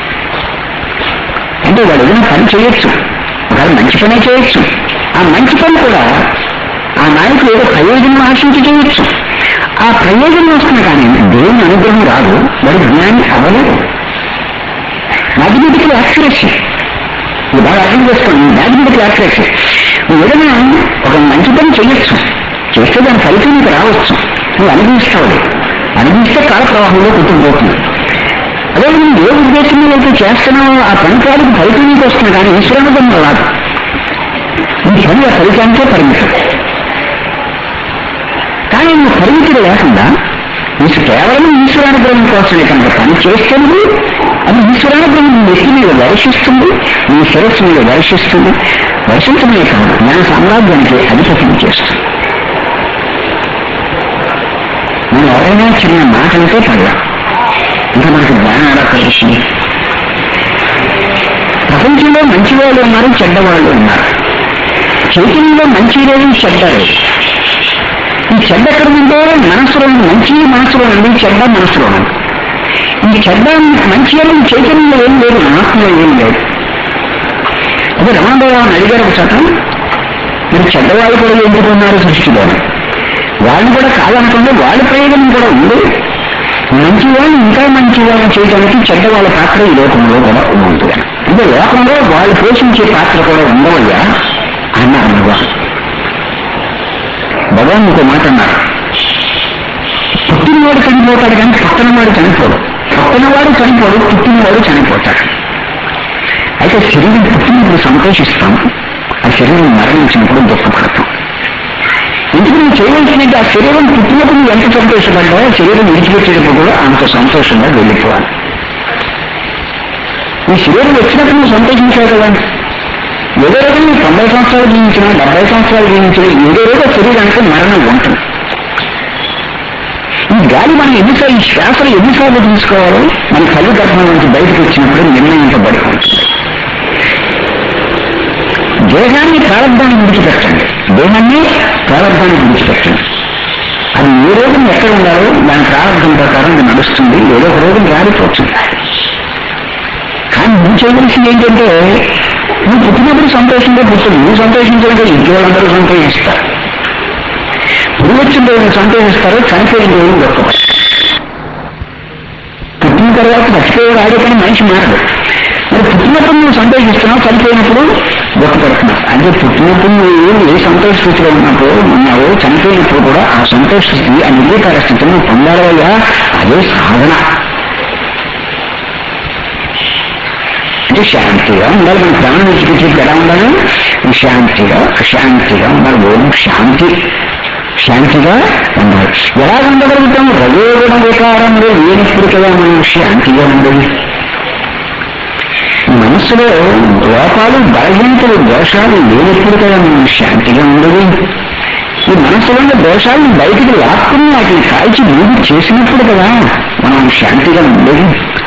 [SPEAKER 1] అంటే వాళ్ళు ఏదైనా పని చేయొచ్చు వాళ్ళు మంచి పనే చేయొచ్చు ఆ మంచి పని కూడా ఆ నాయకులు ఏదో ప్రయోజనం ఆశించి చేయొచ్చు ఆ ప్రయోజనం వస్తుంది కానీ దేవుని అనుగ్రహం రాదు వాడు జ్ఞాని అవ్వలేదు మ్యాథమెటికల్ యాక్యురసీ ఇది బాగా అర్థం చేసుకోండి మ్యాథమెటికల్ యాక్యురసీ నువ్వు ఏదైనా ఒక మంచి పని చేయొచ్చు చేస్తే దాని ఫలితం నీకు రావచ్చు నువ్వు అనుభవిస్తావు అనుభవిస్తే కాల ప్రవాహంలో కొట్టుకుపోతుంది అదే నువ్వు ఏ ఉద్దేశంలో అయితే చేస్తున్నావో ఆ పని కాడికి ఫలితం నీకు వస్తుంది కానీ ఈశ్వరానుగ్రహం రాదు నీ పని ఆ ఫలితానికే పరిమితం కానీ నువ్వు పరిమితులు లేకుండా నీకు కేవలం ఈశ్వరానుగ్రహం కోసమే కనుక పని చేస్తుంది అది ఈశ్వరానుగ్రహం నీ వ్యక్తి మీద వర్షిస్తుంది నీ శిరస్సు మీద వర్షిస్తుంది వర్షించడమే కాదు జ్ఞాన సామ్రాజ్యానికి అధిపతిని చేస్తుంది మనం ఎవరైనా చిన్న మాట అంటే పడలా ఇంకా మనకు జ్ఞానం ఎలా కలుగుతుంది ప్రపంచంలో మంచి వాళ్ళు ఉన్నారు చెడ్డవాళ్ళు ఉన్నారు చైతన్యంలో మంచి లేదు చెడ్డ లేదు ఈ చెడ్డ ఎక్కడ ఉందో మనసులో ఉంది. మంచి మనసులో ఉంది చెడ్డ మనసులో ఉంది ఈ చెడ్డ మంచి అనేది చైతన్యంలో ఏం లేదు ఆత్మలో ఏం లేదు అదే రమణదేవాన్ని అడిగారు ఒక చోట మీరు చెడ్డవాళ్ళు కూడా ఎందుకు ఉన్నారు సృష్టిలో వాళ్ళు కూడా కాదనుకుంటే వాళ్ళ ప్రయోజనం కూడా ఉంది మంచి వాళ్ళు ఇంకా మంచి వాళ్ళని చేయడానికి చెడ్డవాళ్ళ పాత్ర ఈ లోకంలో కూడా ఉంటుంది అంటే లోకంలో వాళ్ళు పోషించే పాత్ర కూడా ఉండవయ్యా అన్నారు భగవాన్ భగవాన్ ఇంకో మాట అన్నారు పుట్టినవాడు చనిపోతాడు కానీ పుట్టినవాడు చనిపోడు పుట్టినవాడు చనిపోడు పుట్టినవాడు చనిపోతాడు అయితే శరీరం పుట్టినప్పుడు సంతోషిస్తాం ఆ శరీరం మరణించినప్పుడు దుఃఖపడతాం ఎందుకు నువ్వు చేయవలసినట్టు ఆ శరీరం పుట్టినప్పుడు నువ్వు ఎంత సంతోషపడ్డావో శరీరం విడిచిపెట్టేటప్పుడు కూడా అంత సంతోషంగా వెళ్ళిపోవాలి ఈ శరీరం వచ్చినప్పుడు నువ్వు సంతోషించావు కదా ఏదో రోజు నువ్వు తొంభై సంవత్సరాలు జీవించిన డెబ్బై సంవత్సరాలు జీవించిన ఏదో రోజు శరీరానికి మరణం ఉంటుంది ఈ గాలి మనం ఎన్నిసార్లు ఈ శ్వాసలు ఎన్నిసార్లు తీసుకోవాలో మన కళ్ళు గర్భం నుంచి బయటకు వచ్చినప్పుడు నిర్ణయించబడి ఉంటుంది దేహాన్ని ప్రారంభాన్ని విడిచిపెట్టండి దేహాన్ని ప్రారంభాన్ని విడిచిపెట్టండి అది ఏ రోజున ఎక్కడ ఉండాలో దాని ప్రారంభం ప్రకారం అది నడుస్తుంది ఏదో ఒక రోజున రాలిపోతుంది కానీ నువ్వు చేయవలసింది ఏంటంటే నువ్వు పుట్టినప్పుడు సంతోషంగా పుట్టింది నువ్వు సంతోషించాలంటే ఇంట్లో వాళ్ళందరూ సంతోషిస్తారు పురుగు వచ్చిన రోజున సంతోషిస్తారు చనిపోయిన రోజున దొరకపడతారు పుట్టిన తర్వాత చచ్చిపోయే ఆడే కానీ మనిషి మారదు మరి పుట్టినప్పుడు నువ్వు సంతోషిస్తున్నావు చనిపోయినప్పుడు దుఃఖపడుతున్నావు అంటే పుట్టినప్పుడు నువ్వు ఏ సంతోష స్థితిలో ఉన్నప్పుడు ఉన్నావో చనిపోయినప్పుడు కూడా ఆ సంతోష స్థితి ఆ నిర్వీకార స్థితిని నువ్వు పొందాలయ్యా అదే సాధన అంటే శాంతిగా ఉండాలి మన ప్రాణం విడిచిపెట్టి ఎలా ఉండాలి శాంతిగా శాంతిగా ఉండాలి ఓం శాంతి శాంతిగా ఉండాలి ఎలా ఉండగలుగుతాం రజోగుణ వికారంలో లేనప్పుడు కదా మనం శాంతిగా ఉండదు మనసులో లోపాలు బలహీనతలు దోషాలు లేనప్పుడు కదా మనం శాంతిగా ఉండదు ఈ మనసులో ఉన్న దోషాలను బయటికి లాక్కుని వాటిని కాల్చి నీరు చేసినప్పుడు కదా మనం శాంతిగా ఉండదు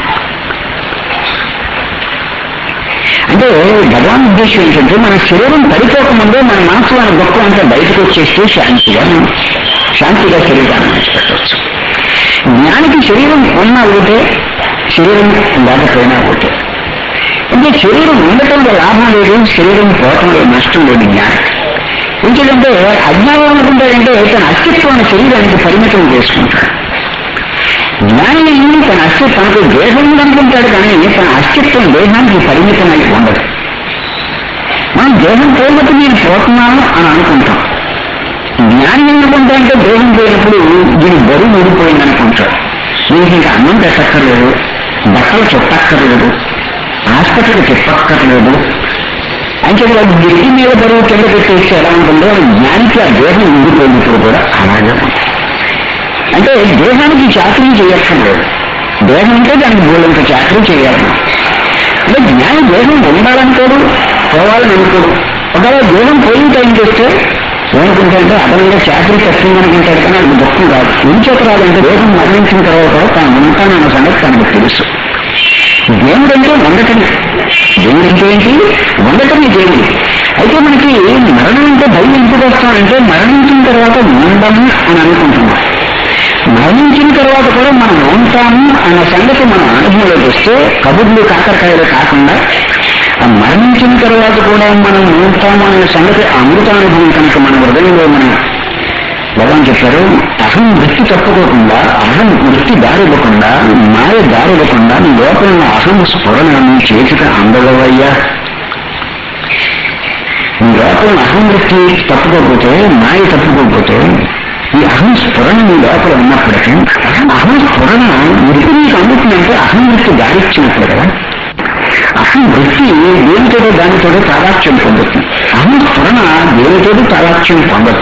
[SPEAKER 1] అంటే భగవాన్ ఉద్దేశం ఏంటంటే మన శరీరం పడిపోకముందే మన మనసులో ఉన్న దుఃఖం అంతా బయటకు వచ్చేస్తే శాంతిగా శాంతిగా శరీరాన్ని విడిచిపెట్టవచ్చు జ్ఞానికి శరీరం ఉన్నా ఒకటే శరీరం లేకపోయినా ఒకటే అంటే శరీరం ఉండటంలో లాభం లేదు శరీరం పోవటంలో నష్టం లేదు జ్ఞానం ఎందుకంటే అజ్ఞానం అనుకుంటాడంటే తన అస్తిత్వాన్ని శరీరానికి పరిమితం చేసుకుంటాడు జ్ఞాని తన అస్తిత్వానికి దేహం ఉందనుకుంటాడు కానీ తన అస్తిత్వం దేహానికి పరిమితమై ఉండదు మనం దేహం పోగొట్టి నేను పోతున్నాను అని అనుకుంటాం జ్ఞాని ఎందుకుంటా అంటే దేహం పోయినప్పుడు దీని బరువు ఊడిపోయింది అనుకుంటాడు దీనికి ఇంకా అన్నం పెట్టక్కర్లేదు బట్టలు చుట్టక్కర్లేదు హాస్పిటల్కి చెప్పక్కర్లేదు అంటే వాడు గిట్టి మీద బరువు కింద పెట్టేసి ఎలా ఉంటుందో జ్ఞానికి ఆ దేహం ఊడిపోయినప్పుడు కూడా అలాగే ఉంటుంది. అంటే దేహానికి చాకరీ చేయక్కర్లేదు దేహం ఉంటే దానికి బోలంత చాకరీ చేయాలి అంటే జ్ఞాని దేహం ఉండాలనుకోడు పోవాలని అనుకోడు ఒకవేళ దేహం పోయిన టైం చేస్తే ఏమనుకుంటాడంటే అదనంగా చాకరీ కట్టిందనుకుంటాడు కానీ అది దుఃఖం కాదు ఏం చెప్పరాలంటే దేహం మరణించిన తర్వాత తాను ఉంటానన్న సంగతి తనకు తెలుసు దేవుడంటే వండటమే దేవుడంటే ఏంటి వండటమే దేవుడు అయితే మనకి మరణం అంటే భయం ఎందుకు వస్తామంటే మరణించిన తర్వాత ఉండము అని అనుకుంటున్నాం మరణించిన తర్వాత కూడా మనం ఉంటాము అన్న సంగతి మన అనుభవంలోకి వస్తే కబుర్లు కాకరకాయలు కాకుండా ఆ మరణించిన తర్వాత కూడా మనం ఉంటాము అనే సంగతి ఆ అమృతానుభవం కనుక మన హృదయంలో మనం భగవాన్ చెప్పారు అహం వృత్తి తప్పుకోకుండా అహం వృత్తి దారివ్వకుండా మాయ దారివ్వకుండా నీ లోపల ఉన్న అహం స్ఫురణ నీ చేతికి అందగవయ్యా నీ లోపల ఉన్న అహం వృత్తి తప్పుకోకపోతే మాయ తప్పుకోకపోతే ఈ అహం స్ఫురణ నీ లోపల ఉన్నప్పటికీ అహం అహం స్ఫురణ వృత్తి నీకు అందుతుందంటే అహం వృత్తి దారిచ్చినప్పుడు కదా అహం వృత్తి దేనితోడో దానితోడో తాదాత్యం పొందుతుంది అహం స్ఫురణ దేనితోడో తాదాత్యం పొందదు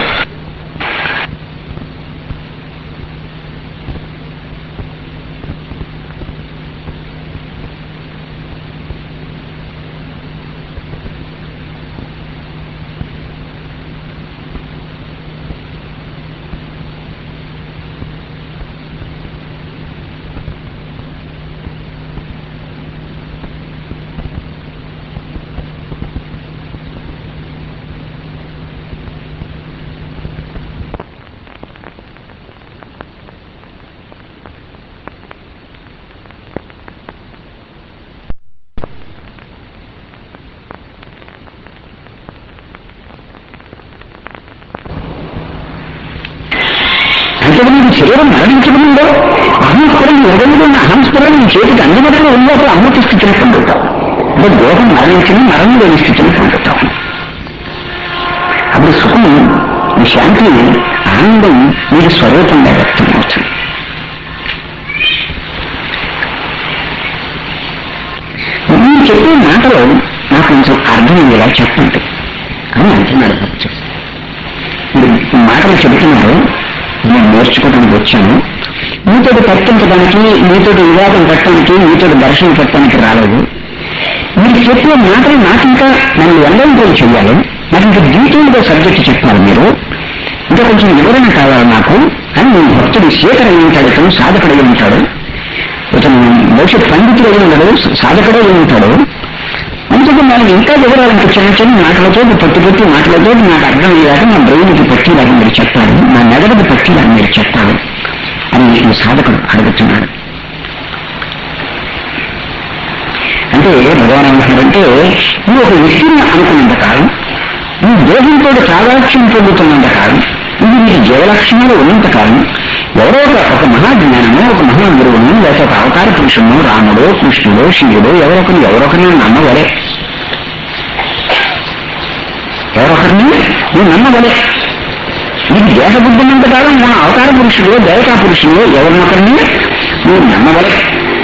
[SPEAKER 1] అంటే నీకు శరీరం మరణించకముందో అహంస్ఫురం ఎదగిన ఉన్న అహంస్ఫురం నీ చేతికి అందుబాటులో ఉన్నప్పుడు అమృత స్థితిని పొందుతావు అంటే దేహం మరణించిన మరణం లేని స్థితిని పొందుతావు అప్పుడు సుఖం ఈ శాంతి ఆనందం నీకు స్వరూపంగా వ్యక్తమవుతుంది మీరు చెప్పే మాటలు నాకు కొంచెం అర్థమయ్యేలా చెప్పండి అని అంటున్నాడు భక్తుడు మీరు ఈ మాటలు చెబుతున్నారు నేను నేర్చుకోవడానికి వచ్చాను మీతో కట్టించడానికి మీతో వివాదం కట్టడానికి మీతో దర్శనం పెట్టడానికి రాలేదు మీరు చెప్పే మాటలు నాకు ఇంకా నన్ను ఎండలు చెయ్యాలి నాకు ఇంకా డీటెయిల్ గా సబ్జెక్ట్ చెప్పాలి మీరు ఇంకా కొంచెం వివరణ కావాలి నాకు అని నేను భక్తుడు శేఖర్ అయి ఉంటాడు ఇతను సాధకుడు అయి ఉంటాడు ఇతను భవిష్యత్ పండితుడు అయి ఉన్నాడు సాధకుడు అయి ఉంటాడు అందుకే నేను ఇంకా వివరాలంటే చిన్న చిన్న మాటలతో పొట్టి పొట్టి మాటలతో నాకు అర్థం అయ్యాక నా బ్రెయిన్కి పట్టిలాగా మీరు చెప్పాలి నా మెదడుకి పట్టిలాగా మీరు చెప్పాలి అని ఈ సాధకుడు అడుగుతున్నాడు అంటే భగవాన్ ఏమంటున్నాడంటే నువ్వు ఒక వ్యక్తిని అనుకున్నంత కాలం నీ దేహంతో సాదాక్ష్యం పొందుతున్నంత కాలం ఇది నీ జీవలక్షణాలు ఉన్నంత కాలం ఎవరో ఒక ఒక మహాజ్ఞానము ఒక మహా గురువును లేక ఒక అవతార పురుషును రాముడో కృష్ణుడో శివుడో ఎవరొకరిని ఎవరొకరిని నమ్మవలే ఎవరొకరిని నువ్వు నమ్మవలే నీకు దేహ బుద్ధి ఉన్నంత కాలం మన అవతార పురుషుడు దేవతా పురుషుడు ఎవరినొకరిని నువ్వు నమ్మవలే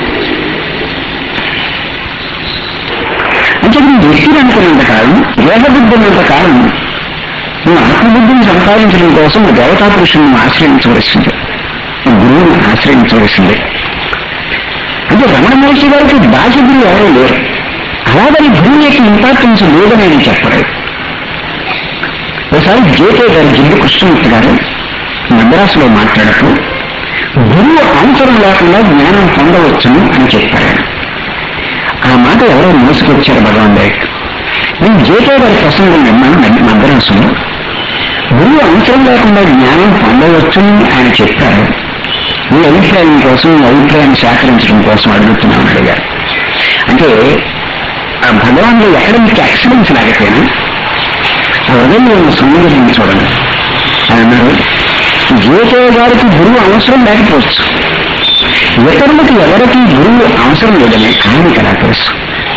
[SPEAKER 1] అంటే నువ్వు వ్యక్తిని అనుకున్నంత కాలం దేహబుద్ధి ఉన్నంత కాలం నువ్వు ఆత్మబుద్ధిని సంపాదించడం కోసం నువ్వు దేవతా పురుషులను ఆశ్రయించవలసిందే నువ్వు గురువుని ఆశ్రయించవలసిందే అంటే రమణ మహర్షి గారికి బాహ్య గురువు ఎవరూ లేరు అలాగని గురువు యొక్క ఇంపార్టెన్స్ లేదని నేను చెప్పలేదు ఒకసారి జేకే గారు జిల్లు కృష్ణమూర్తి గారు మద్రాసులో మాట్లాడుతూ గురువు అవసరం లేకుండా జ్ఞానం పొందవచ్చును అని చెప్పారు ఆ మాట ఎవరో మోసుకొచ్చారు భగవాన్ దగ్గర నేను జేకే గారి ప్రసంగం విన్నాను మద్- మద్రాసులో గురువు అవసరం లేకుండా జ్ఞానం పొందవచ్చుని ఆయన చెప్పారు మీ అభిప్రాయం కోసం మీ అభిప్రాయాన్ని సేకరించడం కోసం అడుగుతున్నాను అడిగారు అంటే ఆ భగవాన్లో ఎక్కడ మీకు ఎక్సలెన్స్ లేకపోయినా ఆ హృదయంలో ఉన్న సౌందర్యం చూడండి ఆయన అన్నారు జీవిత గారికి గురువు అవసరం లేకపోవచ్చు ఇతరులకు ఎవరికి గురువు అవసరం లేదని ఆయనకి ఎలా తెలుసు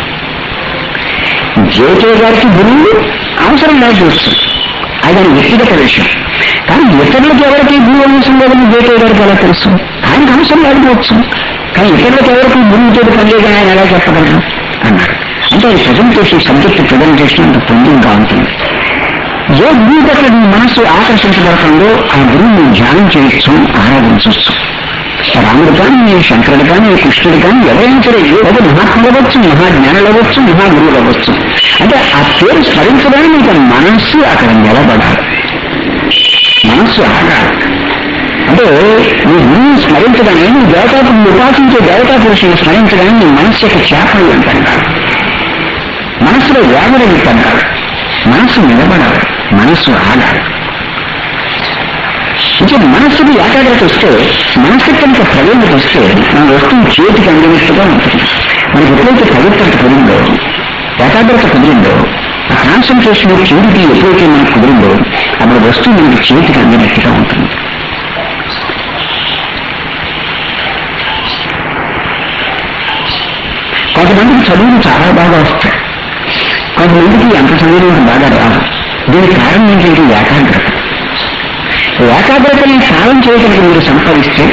[SPEAKER 1] జీవిత గారికి గురువు అవసరం లేకపోవచ్చు అది ఆయన వ్యక్తిగత విషయం కానీ ఇతరులకు ఎవరికి గురువు అవసరం లేదని జీవిత గారికి ఎలా తెలుసు ఆయనకు అవసరం లేకపోవచ్చు కానీ ఇతరులకు ఎవరికి గురువుతో పనిచేయగా ఆయన ఎలా చెప్పగలరు అన్నారు అంటే ఈ ప్రజెంటేషన్ సబ్జెక్ట్ ప్రజెంటేషన్ అంత పొందింగా ఉంటుంది ఏ గురువు పట్ల నీ మనసు ఆకర్షించబడుతుందో ఆ గురువుని ధ్యానం చేయొచ్చు ఆరాధించవచ్చు రాముడు కానీ శంకరుడు కానీ కృష్ణుడు కానీ ఎవరైనా సరే ఒక మహాత్ములు అవ్వచ్చు మహాజ్ఞానులు అవ్వచ్చు మహాగురువులు అవ్వచ్చు అంటే ఆ పేరు స్మరించడానికి నీకు మనస్సు అక్కడ నిలబడాలి మనస్సు ఆగాలి అంటే నీ గురువుని స్మరించడానికి నీ దేవతా నువ్వు ఉపాసించే దేవతా పురుషుని స్మరించడానికి నీ మనస్సు యొక్క చేపలు అంటారు మనస్సులో వ్యాధులు అంటారు మనస్సు నిలబడాలి మనస్సు ఆగాలి ఇంకా మనస్సుకి ఏకాగ్రత వస్తే మనస్సు కనుక ప్రవేశత వస్తే మన వస్తువు చేతికి అందినట్టుగా ఉంటుంది మనకి ఎప్పుడైతే పవిత్రత కుదిరిందో ఏకాగ్రత కుదిరిందో ఆ కాన్సన్ట్రేషన్ చేతికి ఎప్పుడైతే మనకు కుదిరిందో అప్పుడు వస్తువు మనకి చేతికి అందినట్టుగా ఉంటుంది కొంతమందికి చదువులు చాలా బాగా వస్తాయి కొంతమందికి అంత చదువులు బాగా రావు దీనికి కారణం ఏంటంటే ఏకాగ్రత ఏకాగ్రతని సాధన చేయడానికి మీరు సంపాదిస్తే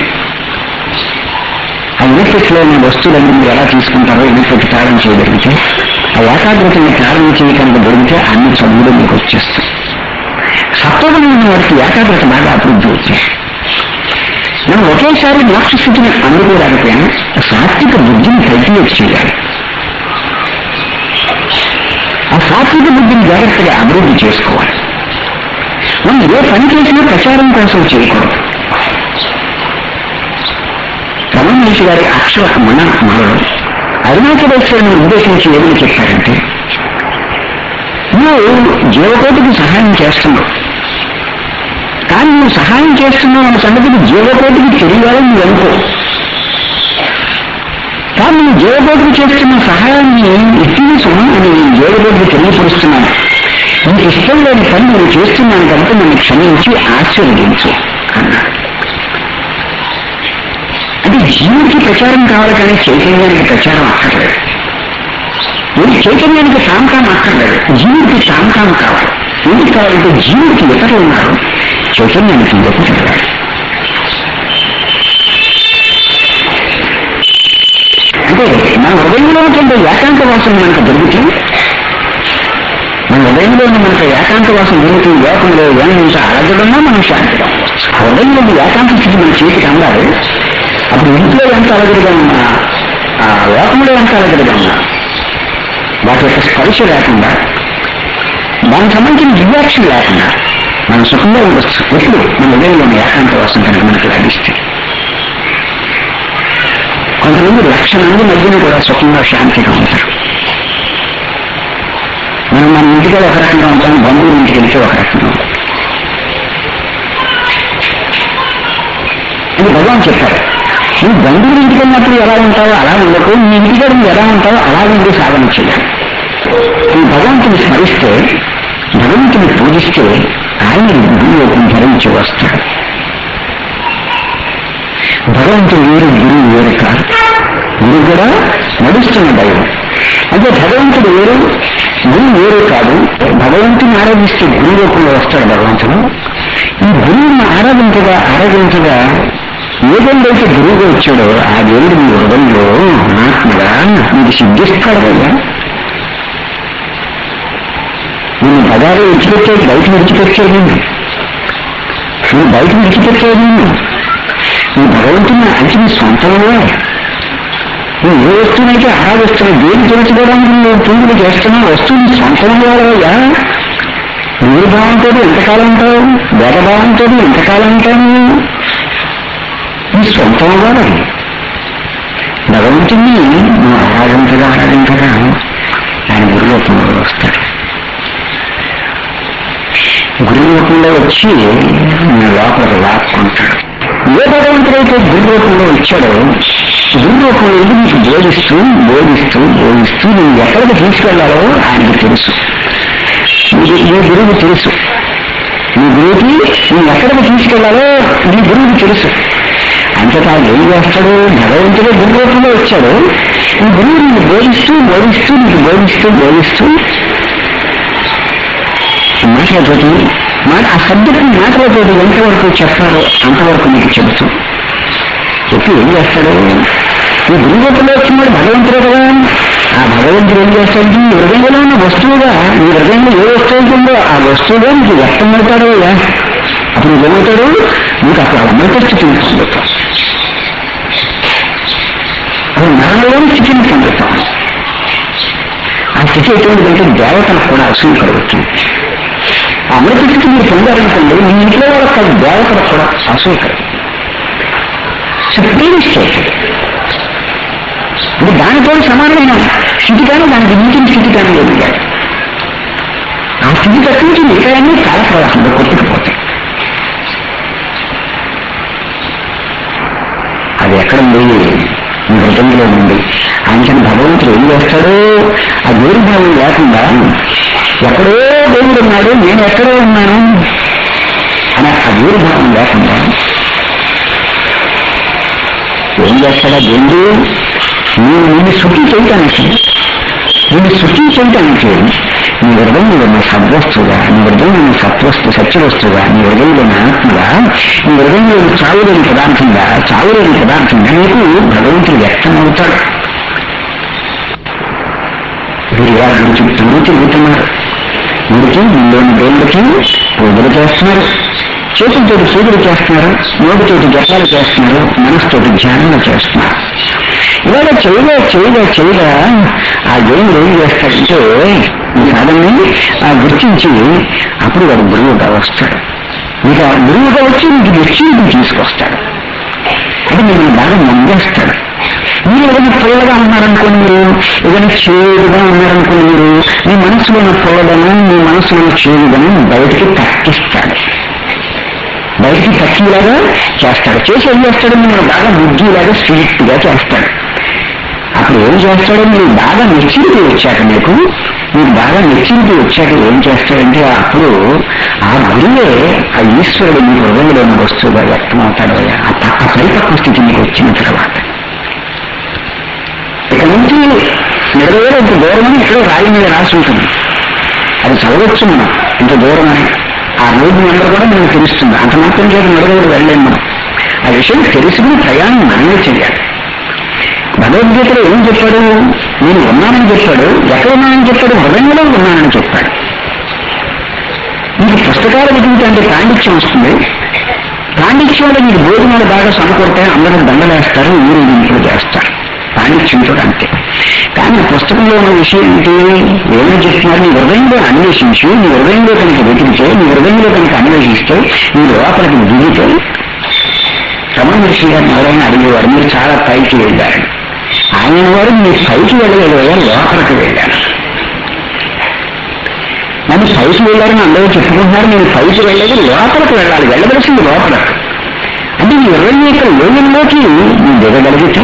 [SPEAKER 1] ఆ యూనిఫెట్ లో ఉన్న వస్తువులన్నీ మీరు ఎలా తీసుకుంటారో యూనిఫెట్ తాళం చేయగలిగితే ఆ ఏకాగ్రతని తాళం చేయడానికి దొరికితే అన్ని చదువులు మీకు వచ్చేస్తాయి సత్వగుణం ఉన్న వారికి ఏకాగ్రత బాగా అభివృద్ధి అవుతుంది మనం ఒకేసారి మోక్ష స్థితిని అందుకోలేకపోయినా సాత్విక బుద్ధిని కల్టివేట్ చేయాలి ఆ సాత్విక బుద్ధిని జాగ్రత్తగా అభివృద్ధి చేసుకోవాలి మనం ఏ పని చేసినా ప్రచారం కోసం చేయకూడదు రమణ మహర్షి గారి అక్షర మన మనలో అరుణాచలేశ్వరుని ఉద్దేశించి ఏమని చెప్పారంటే నువ్వు జీవకోటికి సహాయం చేస్తున్నావు కానీ నువ్వు సహాయం చేస్తున్నావు అన్న సంగతికి జీవకోటికి తెలియాలని నువ్వు అనుకో కానీ నువ్వు జీవకోటికి చేస్తున్న సహాయాన్ని ఇచ్చేసం అని జీవకోటికి తెలియపరుస్తున్నాను నీకు ఇష్టం లేని పని నేను చేస్తున్నాను కనుక నన్ను క్షమించి ఆశీర్వదించు అన్నాడు అంటే జీవుడికి ప్రచారం కావాలి కానీ చైతన్యానికి ప్రచారం అక్కర్లేదు ఏది చైతన్యానికి సాంకాం అక్కర్లేదు జీవుడికి సాంకాం కావాలి ఎందుకు కావాలంటే జీవుడికి ఇతరులు ఉన్నారు చైతన్యానికి ఇవ్వకు చెప్పాలి అంటే మన హృదయంలో ఉన్నటువంటి ఏకాంత వాసన మనకు దొరికితే మన హృదయంలో ఉన్న మనకు ఏకాంత వాసన దొరికి లోకంలో ఏమైనా అడగడమో మనం శాంతిగా ఉండవచ్చు. హృదయంలో ఈ ఏకాంత స్థితి మన చేతికి అందాలి అప్పుడు ఇంట్లో ఎంత అలగడిగా ఉన్నా ఆ లోకంలో ఎంత అలగడిగా ఉన్నా వాటి యొక్క స్పర్శ లేకుండా దానికి సంబంధించిన రియాక్షన్ లేకుండా మనం సుఖంగా ఉండొచ్చు ఎప్పుడు మన హృదయంలోని ఏకాంత వాసన కనుక మనకు లభిస్తే కొంతమంది లక్ష మంది మధ్యన కూడా సుఖంగా శాంతిగా ఉంటారు మనం మన ఇంటికి ఒక రకంగా ఉంటాం బంధువుల ఇంటికి వెళ్తే ఒక రకంగా ఉంటాం అని భగవాన్ చెప్పారు నువ్వు బంధువుల ఇంటికి వెళ్ళినప్పుడు ఎలా ఉంటావో అలా ఉండకు నీ ఇంటికి వెళ్ళి ఎలా ఉంటావో అలా ఉండి సాధన చేయాలి ఈ భగవంతుని స్మరిస్తే భగవంతుని పూజిస్తే ఆయన గురువు ధరించి వస్తాడు భగవంతుడు వేరు గురువు వేరు కాదు గురువు కూడా నడుస్తున్న దైవం అంటే భగవంతుడు వేరు గురువు వేరు కాదు భగవంతుని ఆరాధిస్తే గురువు రూపంలో వస్తాడు భగవంతుడు ఈ గురువుని ఆరాధించగా ఆరాధించగా ఏ దేవుడైతే గురువుగా వచ్చాడో ఆ దేవుడు మీ హృదయంలో ఆత్మగా మీకు సిద్ధిస్తాడు కదా నేను పదాలు విడిచిపెట్టేది బయట విడిచిపెట్టేది నేను బయట విడిచిపెట్టేది ఈ భగవంతుని అంటే నీ సొంతంగా నువ్వు ఏ వస్తువునైతే ఆరాధిస్తున్నావు దేని తెలుసుకోవడానికి నువ్వు పూజలు చేస్తున్నావు వస్తువు నీ సొంతంగా అయ్యా నీరు భావంతో ఎంతకాలం ఉంటావు వేదభావంతో ఎంతకాలం ఉంటావు నువ్వు నీ సొంతం వాడు భగవంతుని నువ్వు ఆరాధించగా ఆరాధించగా ఆయన గురు రూపంలో వస్తాడు గురు రూపంలో వచ్చి నీ లోపల లాక్కుంటాడు ఏ భగవంతుడైతే గురు రూపంలో ఇచ్చాడో గురు రూపంలో ఉండి నీకు బోధిస్తూ బోధిస్తూ బోధిస్తూ నువ్వు ఎక్కడికి తీసుకెళ్లాలో ఆయనకు తెలుసు నీ నీ గురువు తెలుసు నీ గురువుకి నువ్వు ఎక్కడికి తీసుకెళ్లాలో నీ గురువుకి తెలుసు అంతటా ఏం చేస్తాడు భగవంతుడే గురు రూపంలో వచ్చాడు ఈ గురువు నీకు బోధిస్తూ బోధిస్తూ నీకు బోధిస్తూ బోధిస్తూ మాటలతోటి మాట ఆ సబ్జెక్ట్ మాటలతోటి ఎంతవరకు చెప్పాలో అంతవరకు నీకు చెబుతూ చెప్పి ఏం చేస్తాడు ఈ గురువు రూపంలో వచ్చినాడు భగవంతుడే కదా ఆ భగవంతుడు ఏం చేస్తాడు నీ హృదయంలో ఉన్న వస్తువుగా నీ హృదయంలో ఏ వస్తువు ఉంటుందో ఆ వస్తువుగా నీకు వ్యక్తం అవుతాడు అయ్యా అప్పుడు ఏమవుతాడు నీకు అప్పుడు అమృత స్థితిని పొందుతాం అప్పుడు మరణంలోని స్థితిని పొందుతాం ఆ స్థితి ఎటువంటిదంటే దేవతలకు కూడా అసూయ కలుగుతుంది ఆ అమృత స్థితి మీరు పొందారనుకోండి మీ ఇంట్లో వాళ్ళకి కాదు దేవతలకు కూడా అసూయ కలుగుతుంది సుప్రీం స్టేట్ ఇది దానితో సమానమైన స్థితి కానీ దానికి మించిన స్థితి కానీ లేదు కాదు. ఆ స్థితి తప్పించి మిగతాయన్నీ కాల ప్రవాహంలో కొట్టుకుపోతాయి అది ఎక్కడుంది మీ హృదయంలో ఉంది అంచని భగవంతుడు ఏం చేస్తాడు ఆ దేవుడి భావం లేకుండా ఎక్కడో దేవుడు ఉన్నాడు నేను ఎక్కడో ఉన్నాను అని ఆ దేవుడి భావం లేకుండా ఏం చేస్తాడా దేవుడు నేను నిన్ను శుద్ధి చేయటానికి నిన్ను శుద్ధి చేయటానికి నీ హృదయంలో ఉన్న సద్వస్తుగా నీ హృదయంలో ఉన్న సత్వస్తు సత్యవస్తుగా నీ హృదయంలో ఉన్న ఆత్మగా నీ హృదయంలో ఉన్న చావులేని పదార్థంగా చావులేని పదార్థంగా నీకు భగవంతుడు వ్యక్తం అవుతాడు వీరు ఇలా గురించి తిరుగు తిరుగుతున్నారు వీరికి వీళ్ళని దేవుడికి పూజలు చేస్తున్నారు చేతులతోటి పూజలు చేస్తున్నారు నోటితోటి జపాలు చేస్తున్నారు మనసుతోటి ధ్యానాలు చేస్తున్నారు ఇవాళ చేయగా చేయగా చేయగా ఆ దేవుడు ఏం చేస్తాడంటే ఈ సాధనని ఆ గుర్తించి అప్పుడు వాడు గురువుగా వస్తాడు ఇక గురువుగా వచ్చి నీకు నిశ్చయం తీసుకొస్తాడు అది మిమ్మల్ని బాగా నమ్మేస్తాడు మీరు ఏదైనా పొల్లగా ఉన్నారనుకోండి మీరు ఏదైనా చేదుగా ఉన్నారనుకోండి మీరు మీ మనసులో ఉన్న పొల్లదనం మీ మనసులో ఉన్న చేదుదనం బయటికి తక్కిస్తాడు బయటికి తక్కిలాగా చేస్తాడు చేసి ఏం చేస్తాడు మిమ్మల్ని బాగా బుద్ధిలాగా స్వీట్ గా చేస్తాడు అప్పుడు ఏం చేస్తాడో మీరు బాగా మెచ్యూరిటీ వచ్చాక మీకు మీరు బాగా మెచ్యూరిటీ వచ్చాక ఏం చేస్తాడంటే అప్పుడు ఆ గురువే ఆ ఈశ్వరుడు మీ హృదయంలో ఉన్న వస్తువుగా వ్యక్తమవుతాడు ఆ ప- ఆ పరిపక్వ స్థితి మీకు వచ్చిన తర్వాత ఇక నుంచి నిలవేళ ఇంత దూరమని ఇక్కడ రాయి మీద రాసి ఉంటుంది అది చదవచ్చు మనం ఇంత దూరం అని ఆ రోజు నెంబర్ కూడా మనకు తెలుస్తుంది అంత మాత్రం చేత నిలవేళ వెళ్ళలేము మనం ఆ విషయం తెలుసుకుని ప్రయాణం మనమే చేయాలి భగవద్గీతలో ఏం చెప్పాడు నేను ఉన్నానని చెప్పాడు ఎక్కడ ఉన్నానని చెప్పాడు హృదయంలో ఉన్నానని చెప్పాడు మీకు పుస్తకాలు వెతుకుతుంటే పాండిత్యం వస్తుంది పాండిత్యంలో మీకు భోజనాలు బాగా సమకూడతాయి అందరూ దండలేస్తారు ఊరేగింపులు చేస్తారు పాండిత్యంతో అంతే కానీ పుస్తకంలో ఉన్న విషయం ఏంటి ఏమని చెప్తున్నారు నీ హృదయంలో అన్వేషించి నీ హృదయంలో కనుక వెతికితే నీ హృదయంలో కనుక అన్వేషిస్తే నీ లోపలికి దిగితే రమణ మహర్షి గారిని ఎవరైనా అడిగేవారు మీరు చాలా పైకి వెళ్ళారు ఆయన వారు మీరు పైకి వెళ్ళగలిగారు లోపలికి వెళ్ళారు నన్ను పైకి వెళ్ళారని అందరూ చెప్పుకుంటున్నారు నేను పైకి వెళ్ళలేదు లోపలికి వెళ్ళాలి వెళ్ళవలసింది లోపల అంటే నీ ఇరవై యొక్క లోయంలోకి నువ్వు దిగగలిగితే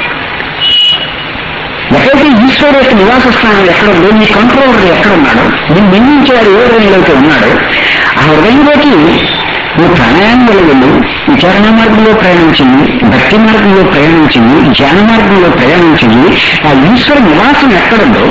[SPEAKER 1] ఎక్కడైతే ఈశ్వరు యొక్క నివాస స్థానం ఎక్కడ ఉందో నీ కంట్రోలర్ ఎక్కడ ఉన్నాడో నేను నిందించేవాడు ఏ హృదయంలోకి ఉన్నాడో ఆ హృదయంలోకి నువ్వు ప్రాణాయామంలో వెళ్ళి విచారణ మార్గంలో ప్రయాణించింది భక్తి మార్గంలో ప్రయాణించింది ధ్యాన మార్గంలో ప్రయాణించింది ఆ ఈశ్వర నివాసం ఎక్కడుందో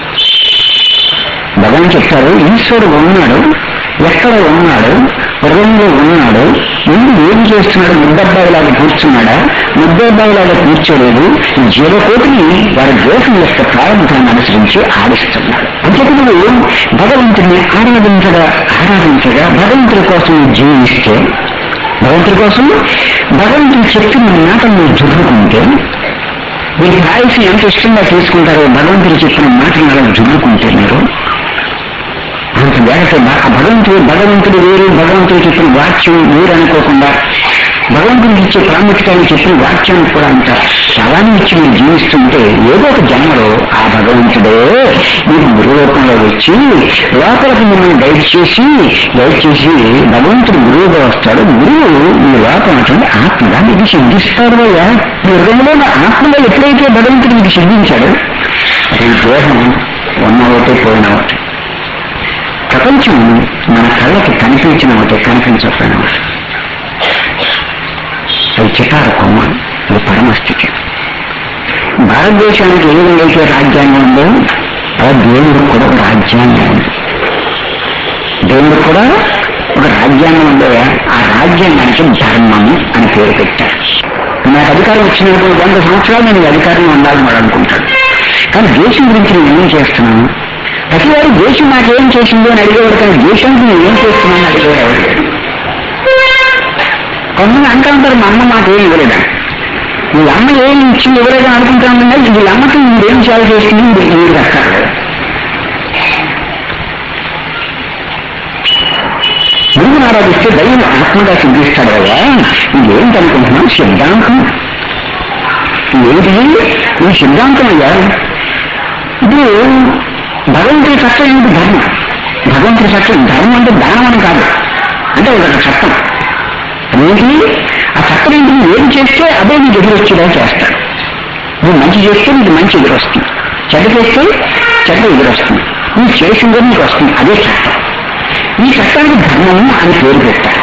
[SPEAKER 1] భగవాన్ చెప్తారు ఈశ్వరుడు ఉన్నాడు ఎక్కడ ఉన్నాడు హృదయంలో ఉన్నాడు ముందు ఏం చేస్తున్నాడు ముద్దబ్బాయిలాగా కూర్చున్నాడా ముద్దబ్బాయిలాగా కూర్చోలేదు జీవకోటిని వారి దోషం యొక్క ప్రారంభాన్ని అనుసరించి ఆడిస్తున్నాడు అంతకు నువ్వు భగవంతుడిని ఆరాధించగా ఆరాధించగా భగవంతుడి కోసం నువ్వు జీవిస్తే భగవంతుడి కోసం భగవంతుడు చెప్పిన మాటలు నువ్వు జుర్రుకుంటే మీరు పాయసం ఎంత ఇష్టంగా తీసుకుంటారో భగవంతుడు చెప్పిన మాటలు అలా జుర్రుకుంటే మీరు అంత వేగత ఆ భగవంతుడు భగవంతుడు వేరు భగవంతుడు చెప్పిన వాక్యం వేరు అనుకోకుండా భగవంతుడికి ఇచ్చే ప్రాముఖ్యతని చెప్పిన వాక్యాన్ని కూడా అంత సవాన్ని ఇచ్చి మీరు జీవిస్తుంటే ఏదో ఒక జన్మలో ఆ భగవంతుడే మీకు గురు రూపంలో వచ్చి లోపలికి మిమ్మల్ని గైడ్ చేసి గైడ్ చేసి భగవంతుడు గురువుగా వస్తాడు గురువు మీ లోపల లోకం అంటే ఆత్మగా ఇది సిద్ధిస్తాడు అయ్యా ఈ హృదయంలో ఆత్మగా ఎప్పుడైతే భగవంతుడు మీకు సిద్ధించాడు అది దేహం ఉన్న ఒకటే పోయిన ఒకటి ప్రపంచం మన కళ్ళకి కనిపించిన ఒకటి కనిపించకపోయిన ఒకటి అది చిటార కొమ్మ అది పరమస్థితి భారతదేశానికి ఏ విధంగా అయితే రాజ్యాంగం ఉందో అలా దేవుడికి కూడా ఒక రాజ్యాంగం ఉంది దేవుడికి కూడా ఒక రాజ్యాంగం ఉందో ఆ రాజ్యాంగానికి ధర్మము అని పేరు పెట్టారు నాకు అధికారం వచ్చినప్పుడు వంద సంవత్సరాలు నేను ఈ అధికారంలో ఉండాలని వాడు అనుకుంటాడు కానీ దేశం గురించి నేను ఏం చేస్తున్నాను ప్రతివాడు దేశం నాకేం చేసిందో అని అడిగేవాడు కానీ దేశానికి నేను ఏం చేస్తున్నాను అని అడిగేవాడు ఎవరు లేడు. కొంతమంది అంటూ ఉంటారు మా అమ్మ మాకేం ఇవ్వలేదా మీ అమ్మ ఏం ఇచ్చింది ఇవ్వలేదని అనుకుంటామన్నా వీళ్ళ అమ్మకి మీరేం సేవ చేస్తుంది మీరు మీరు కట్టాలి గురువుని ఆరాధిస్తే దైవం ఆత్మగా సిద్ధిస్తాడు కదా ఇదేంటి అనుకుంటున్నాం సిద్ధాంతం ఏంటి ఈ సిద్ధాంతం అయ్యా ఇది భగవంతుడి చట్టం ఏంటి ధర్మం భగవంతుడి చట్టం ధర్మం అంటే దానం అని కాదు అంటే ఒక చట్టం ఏంటి ఆ చట్టం ఏంటి నువ్వు ఏం చేస్తే అదే నీకు ఎదురొచ్చేలా చేస్తాడు నువ్వు మంచి చేస్తే నీకు మంచి ఎదురొస్తుంది చెడ్డ చేస్తే చెడ్డ ఎదురొస్తుంది నువ్వు చేసిందే నీకు వస్తుంది అదే చట్టం ఈ చట్టానికి ధర్మము అని పేరు పెట్టారు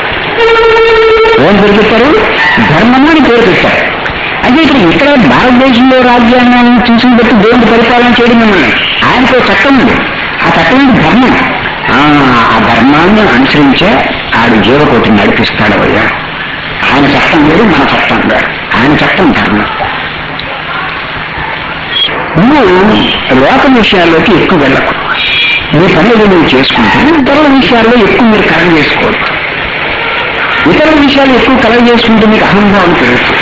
[SPEAKER 1] ఏం పేరు పెట్టారు ధర్మము అని పేరు పెట్టారు అంటే ఇక్కడ ఇక్కడ భారతదేశంలో రాజ్యాంగాన్ని చూసిన బట్టి దేవుడు పరిపాలన చేయడం మిమ్మల్ని ఆయనకు ఒక చట్టం ఉంది ఆ చట్టం ఏంటి ధర్మం ఆ ఆ ధర్మాన్ని అనుసరించే ఆడు జీవకోటిని నడిపిస్తాడు అయ్యా ఆయన చట్టం వేరు మన చట్టం వేరు ఆయన చట్టం ధర్మం నువ్వు లోక విషయాల్లోకి ఎక్కువ వెళ్ళకు మీ పనులు నువ్వు చేసుకుంటే ఇతరుల విషయాల్లో ఎక్కువ మీరు కలగ చేసుకోవద్దు ఇతరుల విషయాలు ఎక్కువ కలగ చేసుకుంటే మీకు అహంభావం పెరుగుతుంది